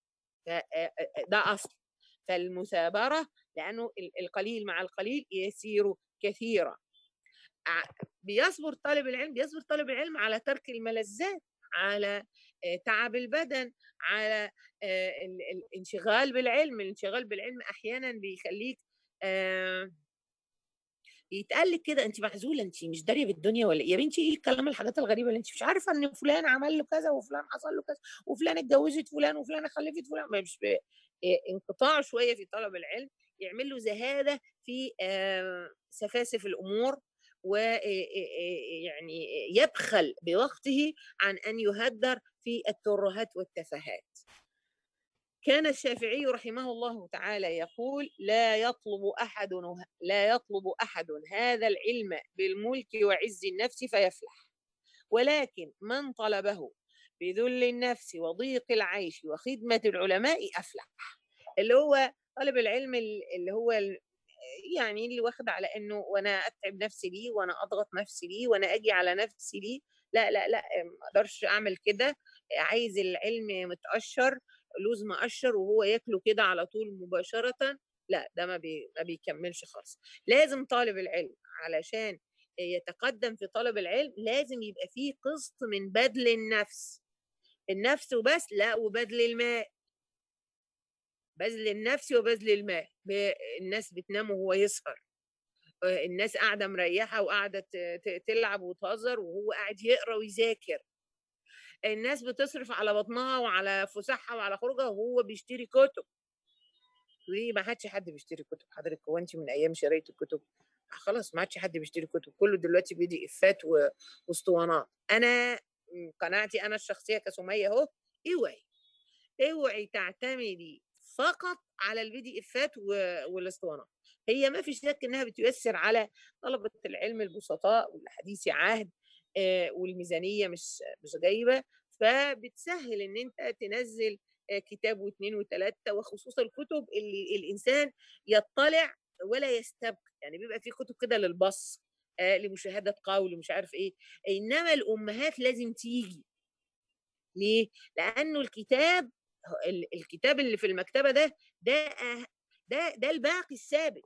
ده اصل فالمثابره لانه القليل مع القليل يسير كثيرا بيصبر طالب العلم بيصبر طالب العلم على ترك الملذات على تعب البدن على الانشغال بالعلم الانشغال بالعلم احيانا بيخليك يتقال لك كده انت معزوله انت مش داريه بالدنيا ولا يا بنتي ايه الكلام الحاجات الغريبه اللي انت مش عارفه ان فلان عمل له كذا وفلان حصل له كذا وفلان اتجوزت فلان وفلان خلفت فلان مش انقطاع شويه في طلب العلم يعمل له زهاده في سفاسف الامور ويعني يبخل بوقته عن ان يهدر في الترهات والتفاهات كان الشافعي رحمه الله تعالى يقول لا يطلب احد لا يطلب احد هذا العلم بالملك وعز النفس فيفلح ولكن من طلبه بذل النفس وضيق العيش وخدمه العلماء افلح اللي هو طالب العلم اللي هو يعني اللي واخد على انه وانا اتعب نفسي ليه وانا اضغط نفسي ليه وانا اجي على نفسي ليه لا لا لا ما اقدرش اعمل كده عايز العلم متقشر لوز مقشر وهو ياكله كده على طول مباشره لا ده ما, بي ما بيكملش خالص لازم طالب العلم علشان يتقدم في طلب العلم لازم يبقى فيه قسط من بذل النفس النفس وبس لا وبذل الماء بذل النفس وبذل الماء الناس بتنام وهو يسهر الناس قاعده مريحه وقاعده تلعب وتهزر وهو قاعد يقرا ويذاكر الناس بتصرف على بطنها وعلى فسحها وعلى خروجها وهو بيشتري كتب ليه ما حدش حد بيشتري كتب حضرتك هو انت من ايام شرايه الكتب خلاص ما عادش حد بيشتري كتب كله دلوقتي بيدي افات واسطوانات انا قناعتي انا الشخصيه كسميه اهو اوعي اوعي تعتمدي فقط على البي دي افات والاسطوانات هي ما في شك انها بتيسر على طلبه العلم البسطاء والحديث عهد والميزانيه مش مش جايبه فبتسهل ان انت تنزل كتاب واثنين وثلاثه وخصوصا الكتب اللي الانسان يطلع ولا يستبق يعني بيبقى في كتب كده للبص آه لمشاهده قول مش عارف ايه انما الامهات لازم تيجي ليه لانه الكتاب الكتاب اللي في المكتبه ده ده ده ده الباقي الثابت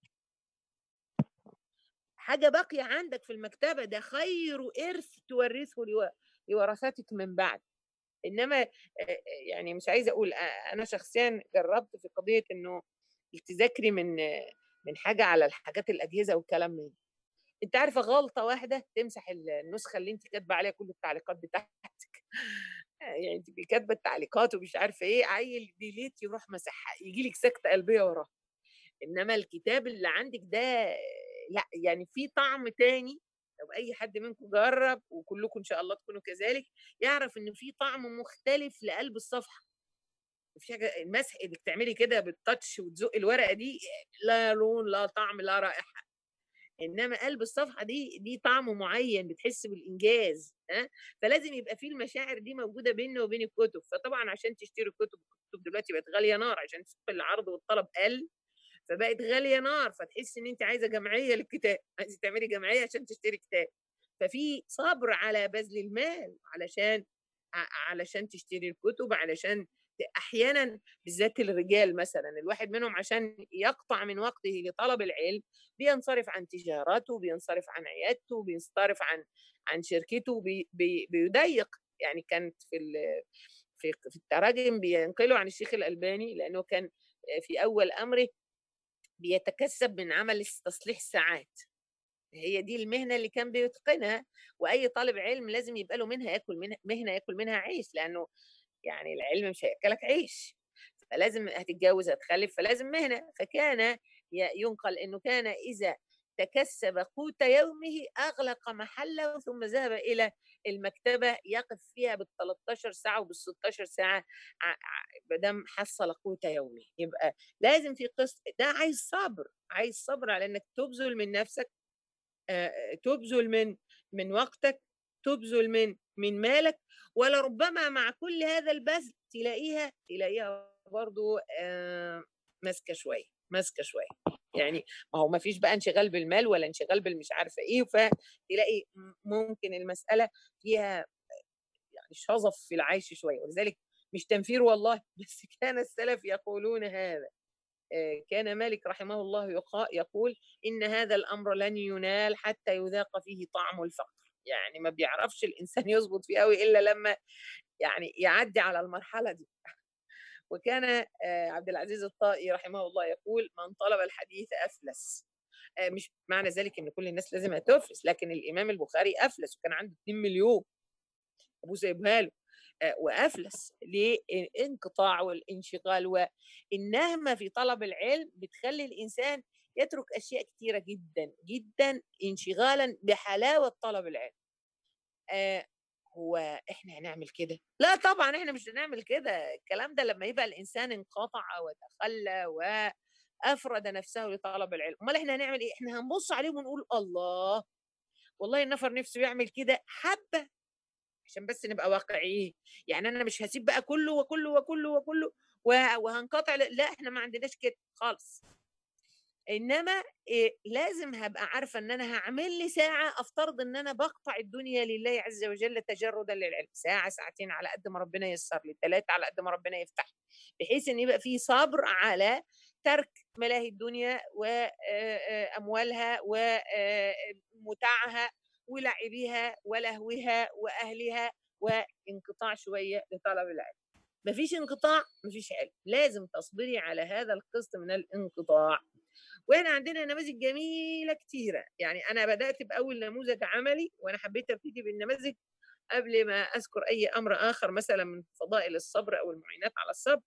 حاجه باقيه عندك في المكتبه ده خير ارث تورثه لورثتك من بعد انما يعني مش عايزه اقول انا شخصيا جربت في قضيه انه تذاكري من من حاجه على الحاجات الاجهزه والكلام من انت عارفه غلطه واحده تمسح النسخه اللي انت كاتبه عليها كل التعليقات بتاعتك يعني انت كاتبه التعليقات ومش عارفه ايه عيل ديليت يروح مسحها يجي لك سكته قلبيه وراه انما الكتاب اللي عندك ده لا يعني في طعم تاني لو اي حد منكم جرب وكلكم ان شاء الله تكونوا كذلك يعرف ان في طعم مختلف لقلب الصفحه مفيش حاجه المسح انك تعملي كده بالتاتش وتزق الورقه دي لا لون لا طعم لا رائحه انما قلب الصفحه دي دي طعم معين بتحس بالانجاز ها فلازم يبقى في المشاعر دي موجوده بيننا وبين الكتب فطبعا عشان تشتري الكتب الكتب دلوقتي بقت غاليه نار عشان سوق العرض والطلب قل فبقت غاليه نار فتحس ان انت عايزه جمعيه للكتاب عايزه تعملي جمعيه عشان تشتري كتاب ففي صبر على بذل المال علشان علشان تشتري الكتب علشان احيانا بالذات الرجال مثلا الواحد منهم عشان يقطع من وقته لطلب العلم بينصرف عن تجارته بينصرف عن عيادته بينصرف عن عن شركته بي بي بيضيق يعني كانت في في في التراجم بينقلوا عن الشيخ الالباني لانه كان في اول امره بيتكسب من عمل تصليح الساعات هي دي المهنه اللي كان بيتقنها واي طالب علم لازم يبقى له منها ياكل منها مهنه ياكل منها عيش لانه يعني العلم مش هياكلك عيش فلازم هتتجوز هتخلف فلازم مهنه فكان ينقل انه كان اذا تكسب قوت يومه اغلق محله ثم ذهب الى المكتبه يقف فيها بال 13 ساعه وبال 16 ساعه ما دام حصل قوت يومه يبقى لازم في قسط ده عايز صبر عايز صبر على انك تبذل من نفسك تبذل من من وقتك تبذل من من مالك ولربما مع كل هذا البذل تلاقيها تلاقيها برضو ماسكه شويه ماسكه شويه يعني ما هو ما فيش بقى انشغال بالمال ولا انشغال بالمش عارفه ايه فتلاقي ممكن المساله فيها يعني شظف في العيش شويه ولذلك مش تنفير والله بس كان السلف يقولون هذا كان مالك رحمه الله يقول إن هذا الأمر لن ينال حتى يذاق فيه طعم الفقر يعني ما بيعرفش الإنسان يظبط فيه قوي إلا لما يعني يعدي على المرحلة دي وكان عبد العزيز الطائي رحمه الله يقول من طلب الحديث أفلس مش معنى ذلك ان كل الناس لازم تفلس لكن الامام البخاري افلس وكان عنده 2 مليون ابوه سايبها له وافلس للانقطاع والانشغال والنهمه في طلب العلم بتخلي الانسان يترك اشياء كثيره جدا جدا انشغالا بحلاوه طلب العلم آه هو احنا هنعمل كده لا طبعا احنا مش هنعمل كده الكلام ده لما يبقى الانسان انقطع وتخلى وافرد نفسه لطلب العلم امال احنا هنعمل ايه احنا هنبص عليهم ونقول الله والله النفر نفسه يعمل كده حبه عشان بس نبقى واقعيين يعني انا مش هسيب بقى كله وكله وكله وكله وهنقطع لا احنا ما عندناش كده خالص انما إيه لازم هبقى عارفه ان انا هعمل لي ساعه افترض ان انا بقطع الدنيا لله عز وجل تجردا للعلم ساعه ساعتين على قد ما ربنا ييسر لي ثلاثه على قد ما ربنا يفتح بحيث ان يبقى في صبر على ترك ملاهي الدنيا واموالها ومتاعها ولعبها ولهوها واهلها وانقطاع شويه لطلب العلم مفيش انقطاع مفيش علم لازم تصبري على هذا القسط من الانقطاع واحنا عندنا نماذج جميله كتيره يعني انا بدات باول نموذج عملي وانا حبيت ابتدي بالنماذج قبل ما اذكر اي امر اخر مثلا من فضائل الصبر او المعينات على الصبر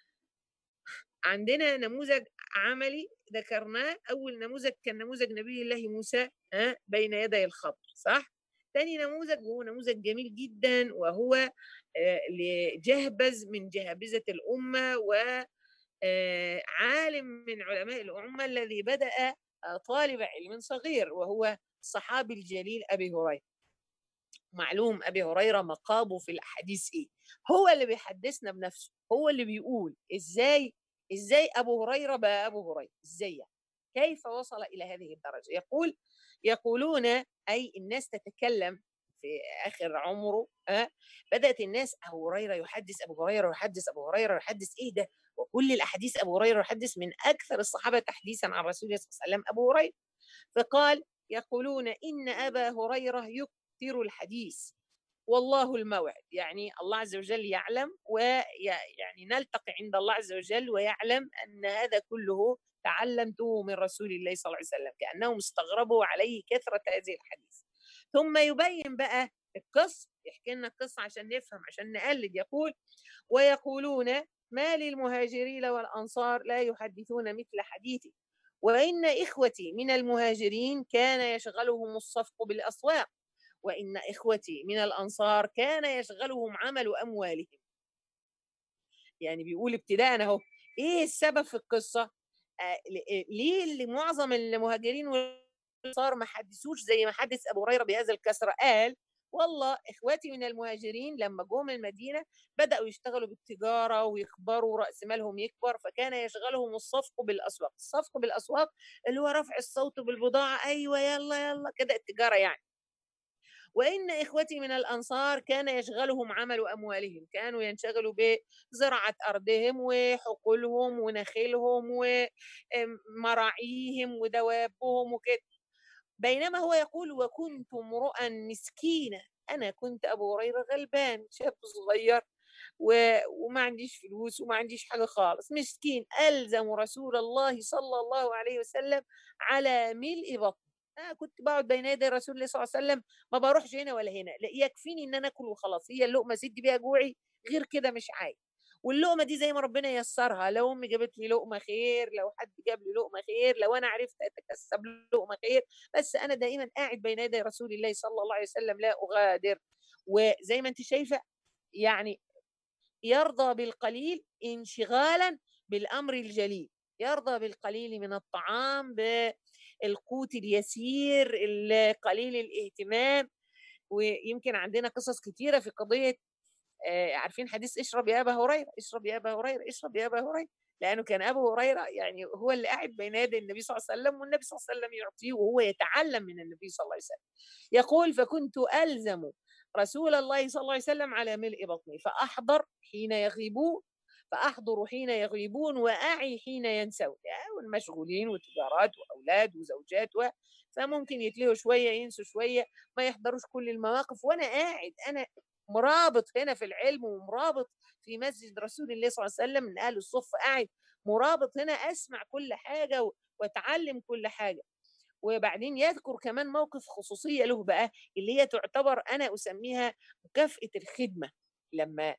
عندنا نموذج عملي ذكرناه اول نموذج كان نموذج نبي الله موسى ها بين يدي الخطر صح ثاني نموذج وهو نموذج جميل جدا وهو لجهبذ من جهابذة الأمة وعالم من علماء الأمة الذي بدأ طالب علم صغير وهو الصحابي الجليل أبي هريرة معلوم أبي هريرة مقامه في الأحاديث إيه هو اللي بيحدثنا بنفسه هو اللي بيقول إزاي إزاي أبو هريرة بقى أبو هريرة إزاي كيف وصل الى هذه الدرجه يقول يقولون اي الناس تتكلم في اخر عمره أه؟ بدات الناس ابو هريره يحدث ابو هريره يحدث ابو هريره يحدث ايه ده وكل الاحاديث ابو هريره يحدث من اكثر الصحابه تحديثا عن رسول الله صلى الله عليه وسلم ابو هريره فقال يقولون ان ابا هريره يكثر الحديث والله الموعد يعني الله عز وجل يعلم ويعني نلتقي عند الله عز وجل ويعلم ان هذا كله تعلمته من رسول الله صلى الله عليه وسلم كانهم استغربوا عليه كثره هذه الحديث ثم يبين بقى القصة يحكي لنا القصة عشان نفهم عشان نقلد يقول ويقولون ما للمهاجرين والأنصار لا يحدثون مثل حديثي وإن إخوتي من المهاجرين كان يشغلهم الصفق بالأسواق وإن إخوتي من الأنصار كان يشغلهم عمل أموالهم يعني بيقول ابتداء أهو إيه السبب في القصة آه ليه معظم المهاجرين صار ما حدثوش زي ما حدث ابو هريره بهذا الكسر قال والله اخواتي من المهاجرين لما جم المدينه بداوا يشتغلوا بالتجاره ويكبروا راس مالهم يكبر فكان يشغلهم الصفق بالاسواق الصفق بالاسواق اللي هو رفع الصوت بالبضاعه ايوه يلا يلا كده التجاره يعني وإن إخوتي من الأنصار كان يشغلهم عمل أموالهم كانوا ينشغلوا بزراعة أرضهم وحقولهم ونخيلهم ومراعيهم ودوابهم وكده بينما هو يقول وكنت امرؤا مسكينا انا كنت ابو هريره غلبان شاب صغير و... وما عنديش فلوس وما عنديش حاجه خالص مسكين الزم رسول الله صلى الله عليه وسلم على ملء بطن أنا كنت بقعد بين يدي رسول الله صلى الله عليه وسلم ما بروحش هنا ولا هنا لا يكفيني ان انا اكل وخلاص هي اللقمه سد بيها جوعي غير كده مش عايز واللقمه دي زي ما ربنا يسرها لو امي جابت لي لقمه خير لو حد جاب لي لقمه خير لو انا عرفت اتكسب لقمه خير بس انا دائما قاعد بين يدي رسول الله صلى الله عليه وسلم لا اغادر وزي ما انت شايفه يعني يرضى بالقليل انشغالا بالامر الجليل يرضى بالقليل من الطعام بالقوت اليسير قليل الاهتمام ويمكن عندنا قصص كثيره في قضيه آه، عارفين حديث اشرب يا ابا هريره اشرب يا ابا هريره اشرب يا ابا هريره لانه كان ابو هريره يعني هو اللي قاعد بين يدي النبي صلى الله عليه وسلم والنبي صلى الله عليه وسلم يعطيه وهو يتعلم من النبي صلى الله عليه وسلم يقول فكنت الزم رسول الله صلى الله عليه وسلم على ملء بطني فاحضر حين يغيبون فاحضر حين يغيبون واعي حين ينسون يعني والمشغولين وتجارات واولاد وزوجات و فممكن يتلهوا شويه ينسوا شويه ما يحضروش كل المواقف وانا قاعد انا مرابط هنا في العلم ومرابط في مسجد رسول الله صلى الله عليه وسلم من اهل الصف قاعد مرابط هنا اسمع كل حاجه واتعلم كل حاجه وبعدين يذكر كمان موقف خصوصيه له بقى اللي هي تعتبر انا اسميها مكافاه الخدمه لما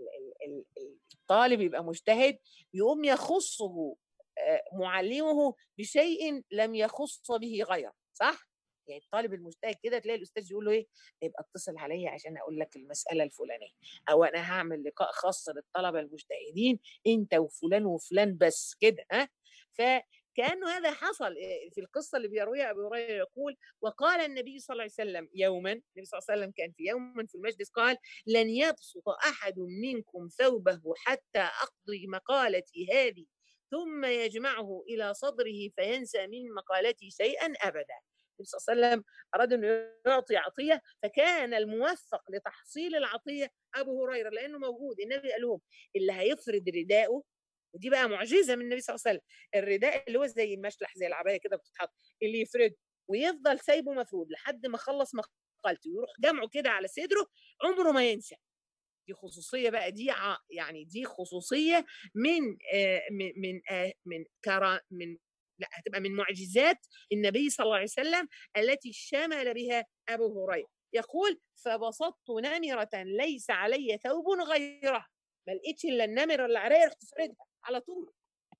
الطالب يبقى مجتهد يقوم يخصه آه، معلمه بشيء لم يخص به غيره صح يعني الطالب المجتهد كده تلاقي الاستاذ يقول له ايه يبقى اتصل عليا عشان اقول لك المساله الفلانيه او انا هعمل لقاء خاص للطلبه المجتهدين انت وفلان وفلان بس كده ها فكانه هذا حصل في القصه اللي بيرويها ابو هريره يقول وقال النبي صلى الله عليه وسلم يوما النبي صلى الله عليه وسلم كان في يوم في المجلس قال لن يبسط احد منكم ثوبه حتى اقضي مقالتي هذه ثم يجمعه الى صدره فينسى من مقالتي شيئا ابدا النبي صلى الله عليه وسلم اراد انه يعطي عطيه فكان الموفق لتحصيل العطيه ابو هريره لانه موجود النبي قال لهم اللي هيفرد رداءه ودي بقى معجزه من النبي صلى الله عليه وسلم الرداء اللي هو زي المشلح زي العبايه كده بتتحط اللي يفرد ويفضل سايبه مفرود لحد ما خلص مقالته ويروح جمعه كده على صدره عمره ما ينسى دي خصوصيه بقى دي يعني دي خصوصيه من آه من من آه من كرا من لا هتبقى من معجزات النبي صلى الله عليه وسلم التي شمل بها ابو هريره يقول فبسطت نمره ليس علي ثوب غيرها ما لقيتش الا النمره اللي عليا رحت فردها على طول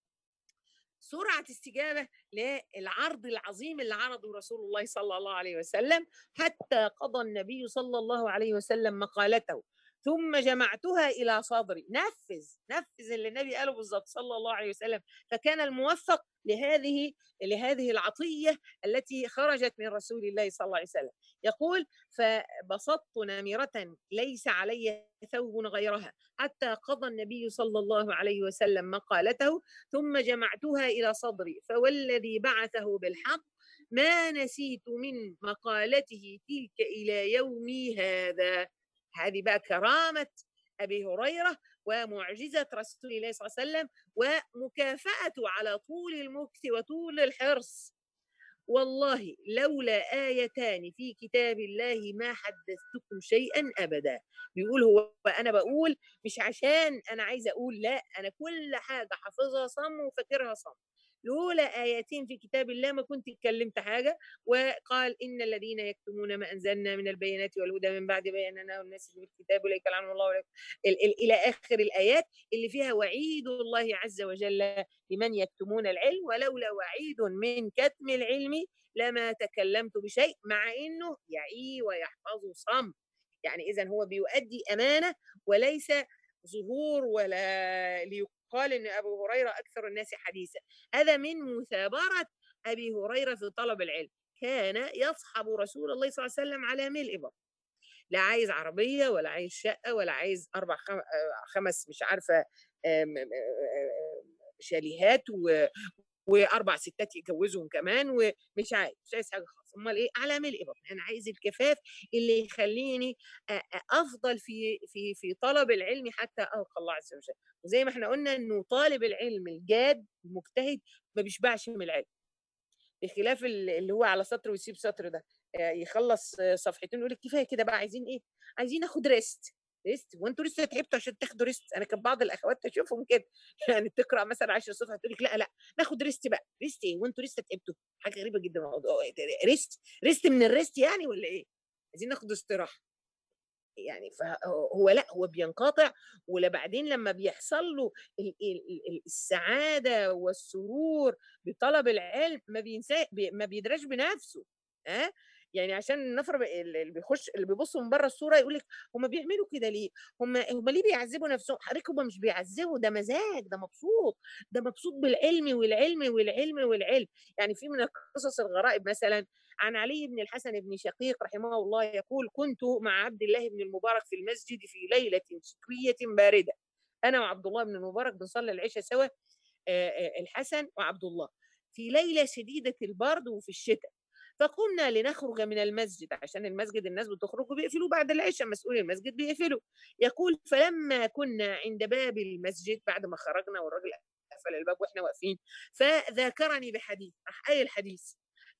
سرعة استجابة للعرض العظيم اللي عرضه رسول الله صلى الله عليه وسلم حتى قضى النبي صلى الله عليه وسلم مقالته ثم جمعتها إلى صدري نفذ نفذ اللي النبي قاله بالظبط صلى الله عليه وسلم فكان الموفق لهذه لهذه العطيه التي خرجت من رسول الله صلى الله عليه وسلم يقول فبسطت نمره ليس علي ثوب غيرها حتى قضى النبي صلى الله عليه وسلم مقالته ثم جمعتها الى صدري فوالذي بعثه بالحق ما نسيت من مقالته تلك الى يومي هذا هذه بقى كرامه ابي هريره ومعجزه رسول الله صلى الله عليه وسلم ومكافاته على طول المكث وطول الحرص والله لولا آيتان في كتاب الله ما حدثتكم شيئا أبدا بيقول هو أنا بقول مش عشان أنا عايزة أقول لا أنا كل حاجة حافظها صم وفاكرها صم لولا آياتين في كتاب الله ما كنت اتكلمت حاجة وقال إن الذين يكتمون ما أنزلنا من البينات والهدى من بعد بياننا والناس في الكتاب أولئك لعنهم الله وليك إلى آخر الآيات اللي فيها وعيد الله عز وجل لمن يكتمون العلم ولولا وعيد من كتم العلم لما تكلمت بشيء مع إنه يعي ويحفظ صم يعني إذا هو بيؤدي أمانة وليس ظهور ولا قال ان ابو هريره اكثر الناس حديثا هذا من مثابره ابي هريره في طلب العلم كان يصحب رسول الله صلى الله عليه وسلم على ملء بطن لا عايز عربيه ولا عايز شقه ولا عايز اربع خمس مش عارفه شاليهات واربع ستات يجوزهم كمان ومش عايز مش عايز حاجه خالص امال ايه على ملء بطن انا عايز الكفاف اللي يخليني افضل في في في طلب العلم حتى القى الله عز وجل وزي ما احنا قلنا انه طالب العلم الجاد المجتهد ما بيشبعش من العلم بخلاف اللي هو على سطر ويسيب سطر ده يخلص صفحتين يقول لك كفايه كده بقى عايزين ايه عايزين ناخد ريست ريست وانتوا لسه تعبتوا عشان تاخدوا ريست انا كان بعض الاخوات اشوفهم كده يعني تقرا مثلا 10 صفحه تقول لك لا لا ناخد ريست بقى ريست ايه وانتوا لسه تعبتوا حاجه غريبه جدا ريست ريست من الريست يعني ولا ايه عايزين ناخد استراحه يعني فهو لا هو بينقطع ولا بعدين لما بيحصل له السعاده والسرور بطلب العلم ما بينسى ما بيدرش بنفسه ها يعني عشان النفر اللي بيخش اللي بيبصوا من بره الصوره يقول لك هم بيعملوا كده ليه؟ هم هم ليه بيعذبوا نفسهم؟ حضرتك هم مش بيعذبوا ده مزاج ده مبسوط ده مبسوط بالعلم والعلم والعلم والعلم يعني في من القصص الغرائب مثلا عن علي بن الحسن بن شقيق رحمه الله يقول كنت مع عبد الله بن المبارك في المسجد في ليله شتويه بارده انا وعبد الله بن المبارك بنصلي العشاء سوا الحسن وعبد الله في ليله شديده البرد وفي الشتاء فقمنا لنخرج من المسجد عشان المسجد الناس بتخرج وبيقفلوا بعد العشاء مسؤول المسجد بيقفلوا يقول فلما كنا عند باب المسجد بعد ما خرجنا والراجل قفل الباب واحنا واقفين فذاكرني بحديث راح قايل الحديث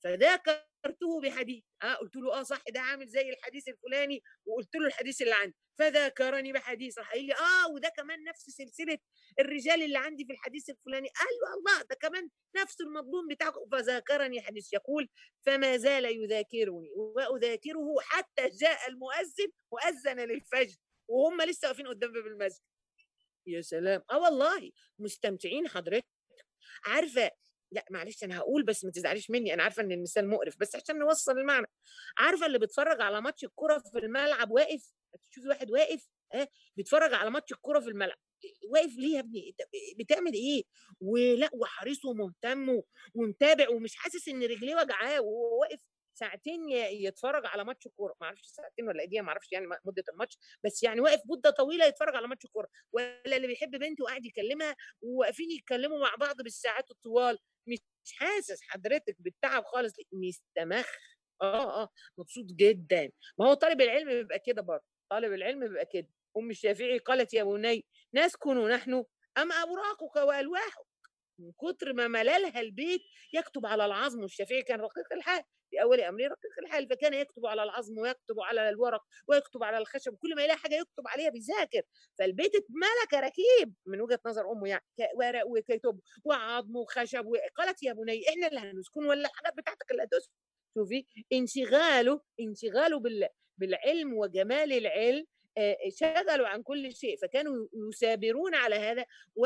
فذاكرته بحديث اه قلت له اه صح ده عامل زي الحديث الفلاني وقلت له الحديث اللي عندي فذاكرني بحديث راح قال لي اه وده كمان نفس سلسله الرجال اللي عندي في الحديث الفلاني قال له الله ده كمان نفس المضمون بتاعه فذاكرني حديث يقول فما زال يذاكرني واذاكره حتى جاء المؤذن واذن للفجر وهم لسه واقفين قدام باب المسجد يا سلام اه والله مستمتعين حضرتك عارفه لا معلش انا هقول بس ما تزعليش مني انا عارفه ان المثال مقرف بس عشان نوصل المعنى عارفه اللي بيتفرج على ماتش الكوره في الملعب واقف تشوفي واحد واقف اه بيتفرج على ماتش الكوره في الملعب واقف ليه يا ابني بتعمل ايه ولا وحريص ومهتم ومتابع ومش حاسس ان رجليه وجعاه وهو واقف ساعتين يتفرج على ماتش الكوره ما اعرفش ساعتين ولا دقيقه ما اعرفش يعني مده الماتش بس يعني واقف مده طويله يتفرج على ماتش الكوره ولا اللي بيحب بنته وقاعد يكلمها وواقفين يتكلموا مع بعض بالساعات الطوال مش حاسس حضرتك بالتعب خالص مستمخ اه اه مبسوط جدا ما هو طالب العلم بيبقى كده برضه طالب العلم بيبقى كده ام الشافعي قالت يا بني نسكن نحن ام اوراقك والواحك من كتر ما مللها البيت يكتب على العظم والشافعي كان رقيق الحال في اول امره رقيق الحال فكان يكتب على العظم ويكتب على الورق ويكتب على الخشب كل ما يلاقي حاجه يكتب عليها بيذاكر فالبيت اتملى كراكيب من وجهه نظر امه يعني ورق وكتب وعظم وخشب قالت يا بني احنا اللي هنسكن ولا الحاجات بتاعتك اللي هتسكن شوفي انشغاله انشغاله بالعلم وجمال العلم شغلوا عن كل شيء فكانوا يثابرون على هذا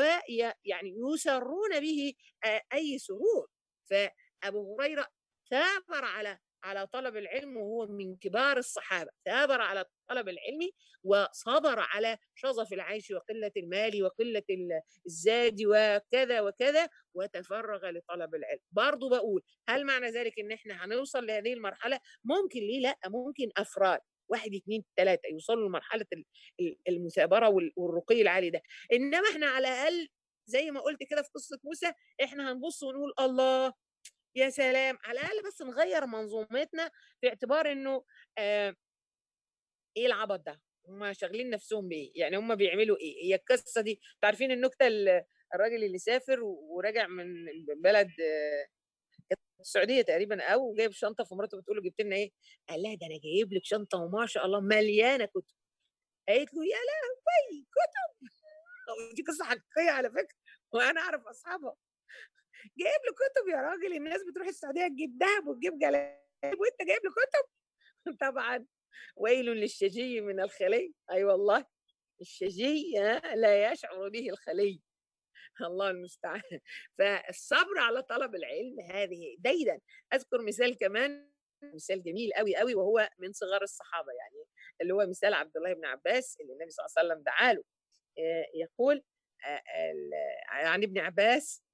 ويعني يسرون به اي سرور فابو هريره ثابر على على طلب العلم وهو من كبار الصحابة ثابر على طلب العلم وصبر على شظف العيش وقلة المال وقلة الزاد وكذا وكذا وتفرغ لطلب العلم برضو بقول هل معنى ذلك ان احنا هنوصل لهذه المرحلة ممكن ليه لا ممكن افراد واحد اثنين ثلاثة يوصلوا لمرحلة المثابرة والرقي العالي ده إنما إحنا على الأقل زي ما قلت كده في قصة موسى إحنا هنبص ونقول الله يا سلام على الاقل بس نغير منظومتنا في اعتبار انه آه ايه العبط ده هم شاغلين نفسهم بايه يعني هم بيعملوا ايه هي القصه دي انتوا عارفين النكته الراجل اللي سافر وراجع من بلد آه السعوديه تقريبا او جايب شنطه فمراته بتقول له جبت لنا ايه قال لها ده انا جايب لك شنطه وما شاء الله مليانه كتب قالت له يا لهوي كتب دي قصه حقيقيه على فكره وانا اعرف اصحابها جايب له كتب يا راجل الناس بتروح السعوديه تجيب ذهب وتجيب جلاب وانت جايب له كتب طبعا ويل للشجي من الخلي اي أيوة والله الشجي لا يشعر به الخلي الله المستعان فالصبر على طلب العلم هذه دايما اذكر مثال كمان مثال جميل قوي قوي وهو من صغار الصحابه يعني اللي هو مثال عبد الله بن عباس اللي النبي صلى الله عليه وسلم دعا له يقول عن ابن عباس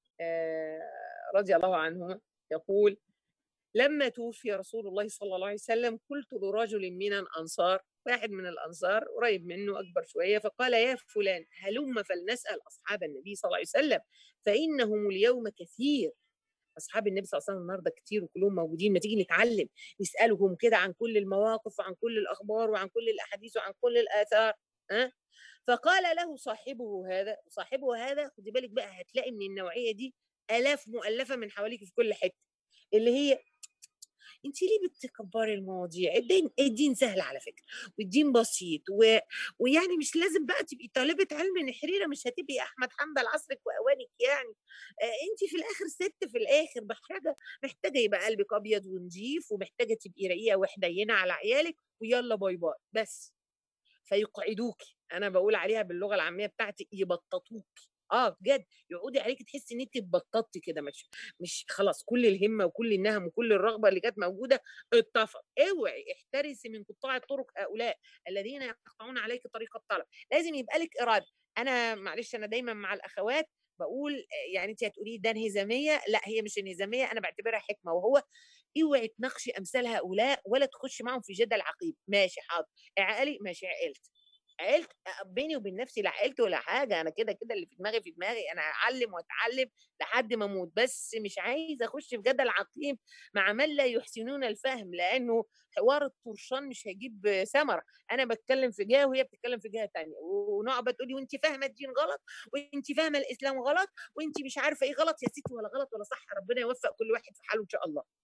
رضي الله عنهما يقول لما توفي رسول الله صلى الله عليه وسلم قلت لرجل من الأنصار واحد من الأنصار قريب منه أكبر شوية فقال يا فلان هلم فلنسأل أصحاب النبي صلى الله عليه وسلم فإنهم اليوم كثير أصحاب النبي صلى الله عليه وسلم النهارده كتير وكلهم موجودين ما تيجي نتعلم نسألهم كده عن كل المواقف وعن كل الأخبار وعن كل الأحاديث وعن كل الآثار ها فقال له صاحبه هذا صاحبه هذا خدي بالك بقى هتلاقي من النوعيه دي الاف مؤلفه من حواليك في كل حته اللي هي انت ليه بتكبري المواضيع الدين الدين سهل على فكره والدين بسيط و... ويعني مش لازم بقى تبقي طالبه علم نحريره مش هتبقي احمد حنبل عصرك واوانك يعني آه انت في الاخر ست في الاخر محتاجه محتاجه يبقى قلبك ابيض ونضيف ومحتاجه تبقي رقيقه وحنينه على عيالك ويلا باي باي بس فيقعدوكي انا بقول عليها باللغه العاميه بتاعتي يبططوكي اه بجد يقعدي عليك تحسي ان انت اتبططتي كده مش مش خلاص كل الهمه وكل النهم وكل الرغبه اللي كانت موجوده اتطفى اوعي احترسي من قطاع الطرق هؤلاء الذين يقطعون عليك طريق الطلب لازم يبقى لك اراده انا معلش انا دايما مع الاخوات بقول يعني انت هتقولي ده انهزاميه لا هي مش انهزاميه انا بعتبرها حكمه وهو اوعي تناقشي امثال هؤلاء ولا تخشي معهم في جدل عقيم ماشي حاضر اعقلي ماشي عقلت عقلت بيني وبين نفسي لا عقلت ولا حاجه انا كده كده اللي في دماغي في دماغي انا هعلم واتعلم لحد ما اموت بس مش عايزه اخش في جدل عقيم مع من لا يحسنون الفهم لانه حوار الطرشان مش هيجيب ثمره انا بتكلم في جهه وهي بتتكلم في جهه ثانيه ونقعد تقولي وانت فاهمه الدين غلط وانت فاهمه الاسلام غلط وانت مش عارفه ايه غلط يا ستي ولا غلط ولا صح ربنا يوفق كل واحد في حاله ان شاء الله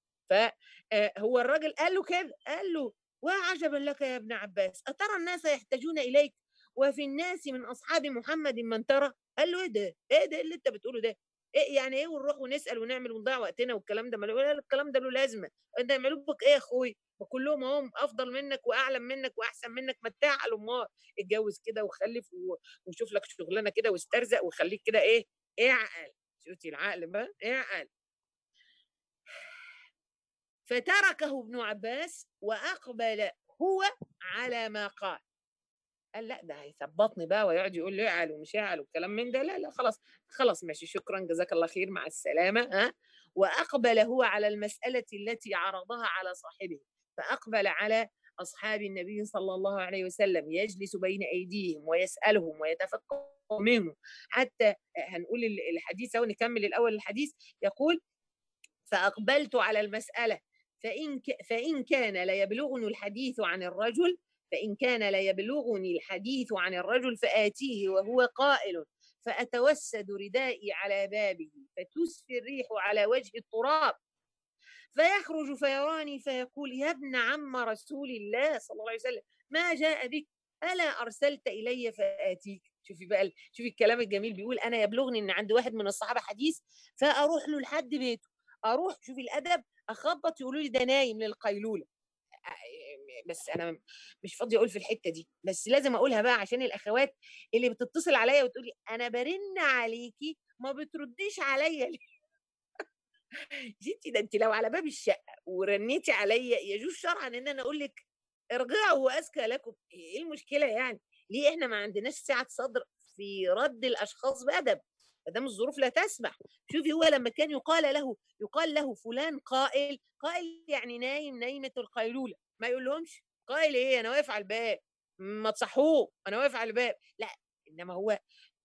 فهو الراجل قال له كده قال له وعجبا لك يا ابن عباس أترى الناس يحتاجون إليك وفي الناس من أصحاب محمد من ترى قال له إيه ده إيه ده اللي أنت بتقوله ده إيه يعني إيه ونروح ونسأل ونعمل ونضيع وقتنا والكلام ده ما الكلام ده له لازمة أنت يعملوا بك إيه يا أخوي وكلهم هم افضل منك واعلم منك واحسن منك متاع على الامار اتجوز كده وخلف وشوف لك شغلانه كده واسترزق وخليك كده ايه اعقل شفتي العقل بقى اعقل فتركه ابن عباس واقبل هو على ما قال قال لا ده هيثبطني بقى ويقعد يقول لي اعل ومش اعل والكلام من ده لا لا خلاص خلاص ماشي شكرا جزاك الله خير مع السلامه ها واقبل هو على المساله التي عرضها على صاحبه فاقبل على اصحاب النبي صلى الله عليه وسلم يجلس بين ايديهم ويسالهم ويتفقه منهم حتى هنقول الحديث او نكمل الاول الحديث يقول فاقبلت على المساله فإن, فإن كان لا يبلغني الحديث عن الرجل فإن كان لا يبلغني الحديث عن الرجل فآتيه وهو قائل فأتوسد ردائي على بابه فتسفي الريح على وجه التراب فيخرج فيراني فيقول يا ابن عم رسول الله صلى الله عليه وسلم ما جاء بك ألا أرسلت إلي فآتيك شوفي بقى شوفي الكلام الجميل بيقول أنا يبلغني إن عند واحد من الصحابة حديث فأروح له لحد بيته أروح شوفي الأدب اخبط يقولوا لي ده نايم للقيلوله بس انا مش فاضيه اقول في الحته دي بس لازم اقولها بقى عشان الاخوات اللي بتتصل عليا وتقول لي انا برن عليكي ما بترديش عليا ليه ستي ده انت لو على باب الشقه ورنيتي عليا يجوز شرعا ان انا اقول لك ارجعوا وازكى لكم ايه المشكله يعني ليه احنا ما عندناش سعه صدر في رد الاشخاص بادب ما دام الظروف لا تسمح شوفي هو لما كان يقال له يقال له فلان قائل قائل يعني نايم نايمه القيلوله ما يقول لهمش قائل ايه انا واقف على الباب ما تصحوه انا واقف على الباب لا انما هو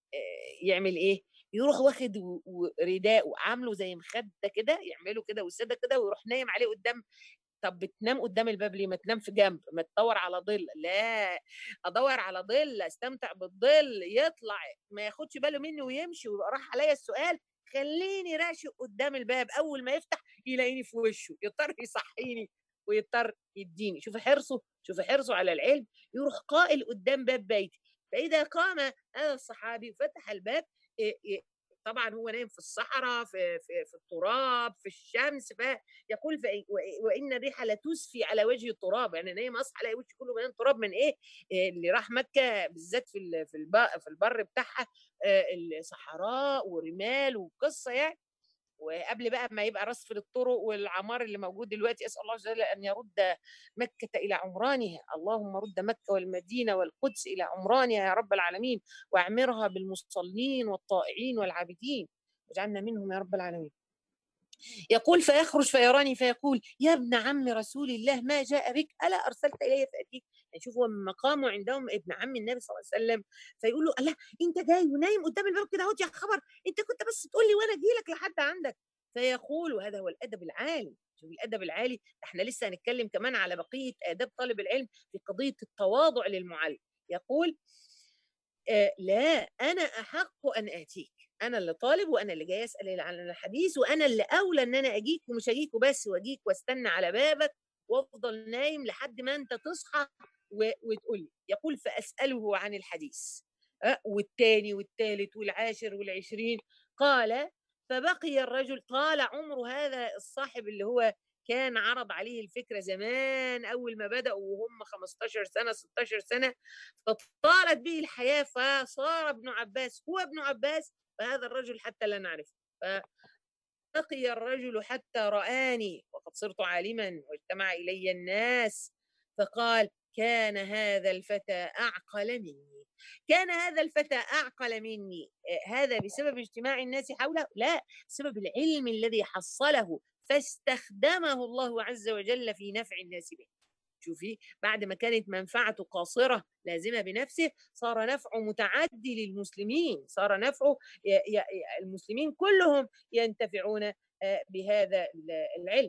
يعمل ايه يروح واخد رداء وعامله زي مخده كده يعمله كده وساده كده ويروح نايم عليه قدام طب بتنام قدام الباب ليه ما تنام في جنب ما تدور على ظل لا ادور على ظل استمتع بالظل يطلع ما ياخدش باله مني ويمشي ويبقى راح عليا السؤال خليني راشق قدام الباب اول ما يفتح يلاقيني في وشه يضطر يصحيني ويضطر يديني شوف حرصه شوف حرصه على العلم يروح قائل قدام باب بيتي فاذا قام هذا الصحابي وفتح الباب طبعا هو نايم في الصحراء في, في, في التراب في الشمس فيقول وان الريح لتسفي على وجه التراب يعني نايم اصحى الاقي وشي كله مليان تراب من ايه اللي راح مكه بالذات في في في البر بتاعها الصحراء ورمال وقصه يعني وقبل بقى ما يبقى رصف للطرق والعمار اللي موجود دلوقتي اسال الله جل ان يرد مكه الى عمرانها اللهم رد مكه والمدينه والقدس الى عمرانها يا رب العالمين واعمرها بالمصلين والطائعين والعابدين واجعلنا منهم يا رب العالمين يقول فيخرج فيراني فيقول يا ابن عم رسول الله ما جاء بك الا ارسلت الي فاتيك يعني شوف هو مقامه عندهم ابن عم النبي صلى الله عليه وسلم فيقول له الله انت جاي ونايم قدام الباب كده اهوت يا خبر انت كنت بس تقول لي وانا اجي لك لحد عندك فيقول وهذا هو الادب العالي شوف الادب العالي احنا لسه هنتكلم كمان على بقيه اداب طالب العلم في قضيه التواضع للمعلم يقول آه لا انا احق ان اتيك انا اللي طالب وانا اللي جاي اسال عن الحديث وانا اللي اولى ان انا اجيك ومش اجيك وبس واجيك واستنى على بابك وافضل نايم لحد ما انت تصحى وتقول لي يقول فاساله عن الحديث والثاني والثالث والعاشر والعشرين قال فبقي الرجل طال عمر هذا الصاحب اللي هو كان عرض عليه الفكره زمان اول ما بداوا وهم 15 سنه 16 سنه فطالت به الحياه فصار ابن عباس هو ابن عباس فهذا الرجل حتى لا نعرفه فبقي الرجل حتى رآني وقد صرت عالما واجتمع إلي الناس فقال كان هذا الفتى أعقل مني كان هذا الفتى أعقل مني هذا بسبب اجتماع الناس حوله لا بسبب العلم الذي حصله فاستخدمه الله عز وجل في نفع الناس به شوفي بعد ما كانت منفعته قاصرة لازمة بنفسه صار نفعه متعدي للمسلمين صار نفعه المسلمين كلهم ينتفعون بهذا العلم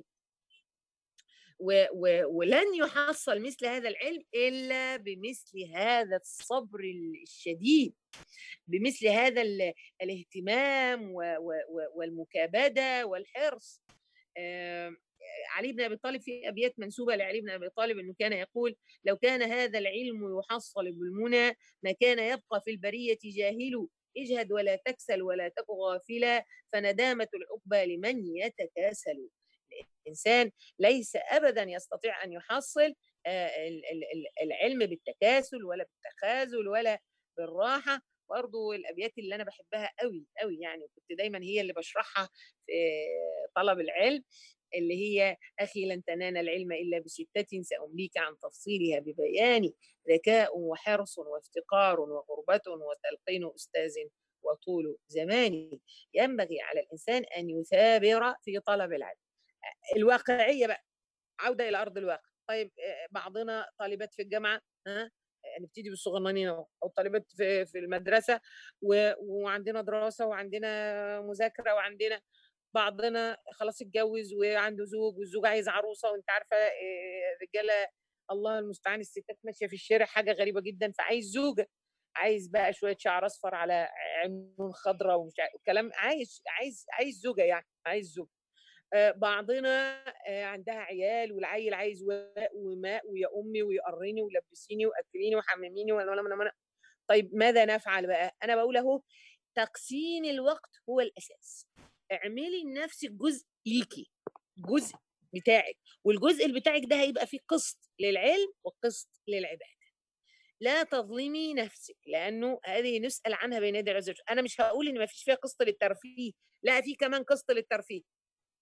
ولن يحصل مثل هذا العلم الا بمثل هذا الصبر الشديد بمثل هذا الاهتمام والمكابده والحرص علي بن ابي طالب في ابيات منسوبه لعلي بن ابي طالب انه كان يقول لو كان هذا العلم يحصل بالمنى ما كان يبقى في البريه جاهل اجهد ولا تكسل ولا تك غافلا فندامه العقبى لمن يتكاسل الانسان ليس ابدا يستطيع ان يحصل العلم بالتكاسل ولا بالتخاذل ولا بالراحه برضو الابيات اللي انا بحبها قوي قوي يعني كنت دايما هي اللي بشرحها في طلب العلم اللي هي أخي لن تنال العلم إلا بستة سأمليك عن تفصيلها ببيان ذكاء وحرص وافتقار وغربة وتلقين أستاذ وطول زمان ينبغي على الإنسان أن يثابر في طلب العلم الواقعية بقى عودة إلى أرض الواقع طيب بعضنا طالبات في الجامعة ها نبتدي بالصغنانين او الطالبات في في المدرسه وعندنا دراسه وعندنا مذاكره وعندنا بعضنا خلاص اتجوز وعنده زوج والزوج عايز عروسه وانت عارفه الرجاله الله المستعان الستات ماشيه في الشارع حاجه غريبه جدا فعايز زوجه عايز بقى شويه شعر اصفر على عينون خضراء ومش كلام عايز عايز عايز زوجه يعني عايز زوجه بعضنا عندها عيال والعيل عايز وماء ويا امي ويقرني ولبسيني واكليني وحمميني وانا طيب ماذا نفعل بقى؟ انا بقول اهو تقسيم الوقت هو الاساس اعملي لنفسك جزء ليكي جزء بتاعك والجزء اللي بتاعك ده هيبقى فيه قسط للعلم وقسط للعباده لا تظلمي نفسك لانه هذه نسال عنها بين يدي العز وجل انا مش هقول ان ما فيش فيها قسط للترفيه لا في كمان قسط للترفيه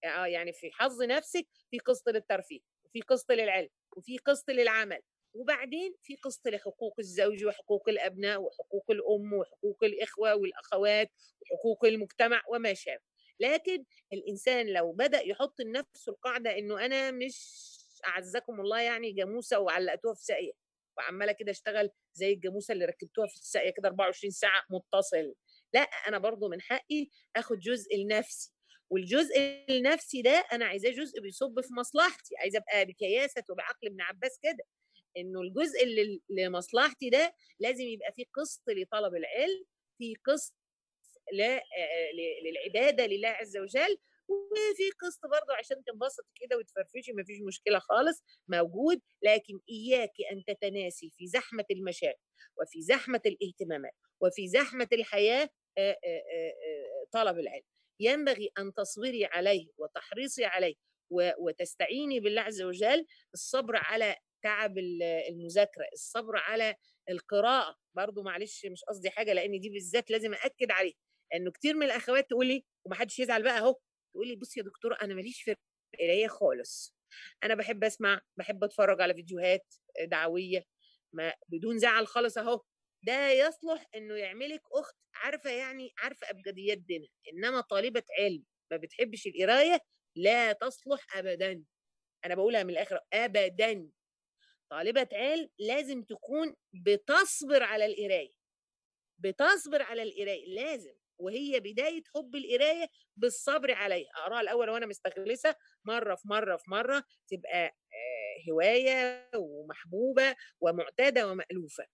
اه يعني في حظ نفسك في قسط للترفيه وفي قسط للعلم وفي قسط للعمل وبعدين في قسط لحقوق الزوج وحقوق الابناء وحقوق الام وحقوق الاخوه والاخوات وحقوق المجتمع وما شابه لكن الانسان لو بدا يحط لنفسه القاعده انه انا مش اعزكم الله يعني جاموسه وعلقتوها في ساقيه وعماله كده اشتغل زي الجاموسه اللي ركبتوها في الساقيه كده 24 ساعه متصل لا انا برضو من حقي اخد جزء لنفسي والجزء النفسي ده انا عايزاه جزء بيصب في مصلحتي عايزه ابقى بكياسه وبعقل ابن عباس كده انه الجزء اللي لمصلحتي ده لازم يبقى فيه قسط لطلب العلم في قسط للعباده لله عز وجل وفي قسط برضه عشان تنبسط كده وتفرفشي مفيش مشكله خالص موجود لكن اياك ان تتناسي في زحمه المشاغل وفي زحمه الاهتمامات وفي زحمه الحياه طلب العلم ينبغي ان تصبري عليه وتحرصي عليه وتستعيني بالله عز وجل الصبر على تعب المذاكره الصبر على القراءه برضو معلش مش قصدي حاجه لان دي بالذات لازم اكد عليها لانه كتير من الاخوات تقول لي ومحدش يزعل بقى اهو تقول لي بصي يا دكتوره انا ماليش في القرايه خالص انا بحب اسمع بحب اتفرج على فيديوهات دعويه ما بدون زعل خالص اهو ده يصلح انه يعملك اخت عارفه يعني عارفه ابجديات دينها انما طالبه علم ما بتحبش القرايه لا تصلح ابدا انا بقولها من الاخر ابدا طالبه علم لازم تكون بتصبر على القرايه بتصبر على القرايه لازم وهي بدايه حب القرايه بالصبر عليها اقراها الاول وانا مستغلسه مره في مره في مره تبقى هوايه ومحبوبه ومعتاده ومالوفه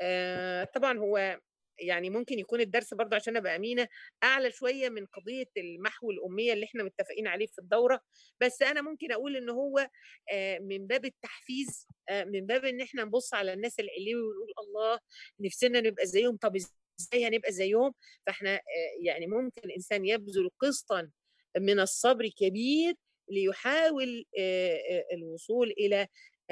طبعا هو يعني ممكن يكون الدرس برضه عشان ابقى امينه اعلى شويه من قضيه المحو الاميه اللي احنا متفقين عليه في الدوره بس انا ممكن اقول ان هو من باب التحفيز من باب ان احنا نبص على الناس العلوي ونقول الله نفسنا نبقى زيهم طب ازاي هنبقى زيهم فاحنا يعني ممكن الانسان يبذل قسطا من الصبر كبير ليحاول الوصول الى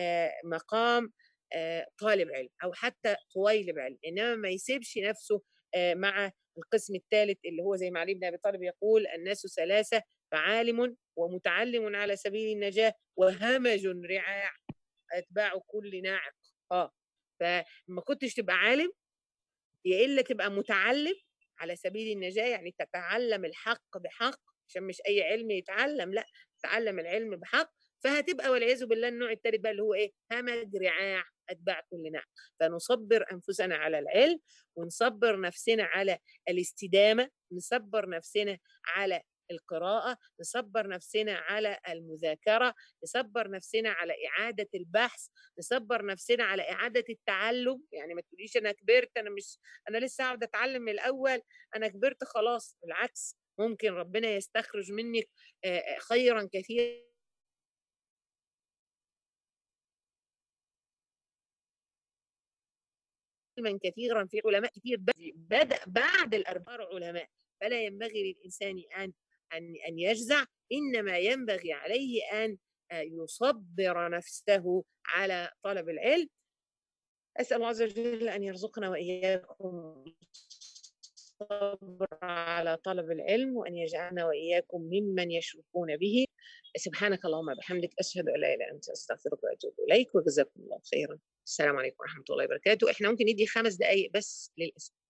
مقام طالب علم او حتى طويلب علم انما ما يسيبش نفسه مع القسم الثالث اللي هو زي ما علي بن ابي طالب يقول الناس ثلاثه فعالم ومتعلم على سبيل النجاه وهمج رعاع اتباع كل ناعق اه فما كنتش تبقى عالم يا الا تبقى متعلم على سبيل النجاه يعني تتعلم الحق بحق عشان مش اي علم يتعلم لا تتعلم العلم بحق فهتبقى والعياذ بالله النوع الثالث بقى اللي هو ايه همج رعاع اتباع كل نعم فنصبر انفسنا على العلم ونصبر نفسنا على الاستدامه نصبر نفسنا على القراءة نصبر نفسنا على المذاكرة نصبر نفسنا على إعادة البحث نصبر نفسنا على إعادة التعلم يعني ما تقوليش أنا كبرت أنا مش أنا لسه أقعد أتعلم من الأول أنا كبرت خلاص بالعكس ممكن ربنا يستخرج منك خيرا كثيرا علما كثيرا في علماء كثير بدأ بعد الأربعة علماء فلا ينبغي للإنسان أن أن أن يجزع إنما ينبغي عليه أن يصبر نفسه على طلب العلم أسأل الله عز وجل أن يرزقنا وإياكم الصبر على طلب العلم وأن يجعلنا وإياكم ممن يشركون به سبحانك اللهم وبحمدك أشهد أن لا إله إلا أنت أستغفرك وأتوب إليك وجزاكم الله خيرا السلام عليكم ورحمة الله وبركاته إحنا ممكن ندي خمس دقائق بس للأسف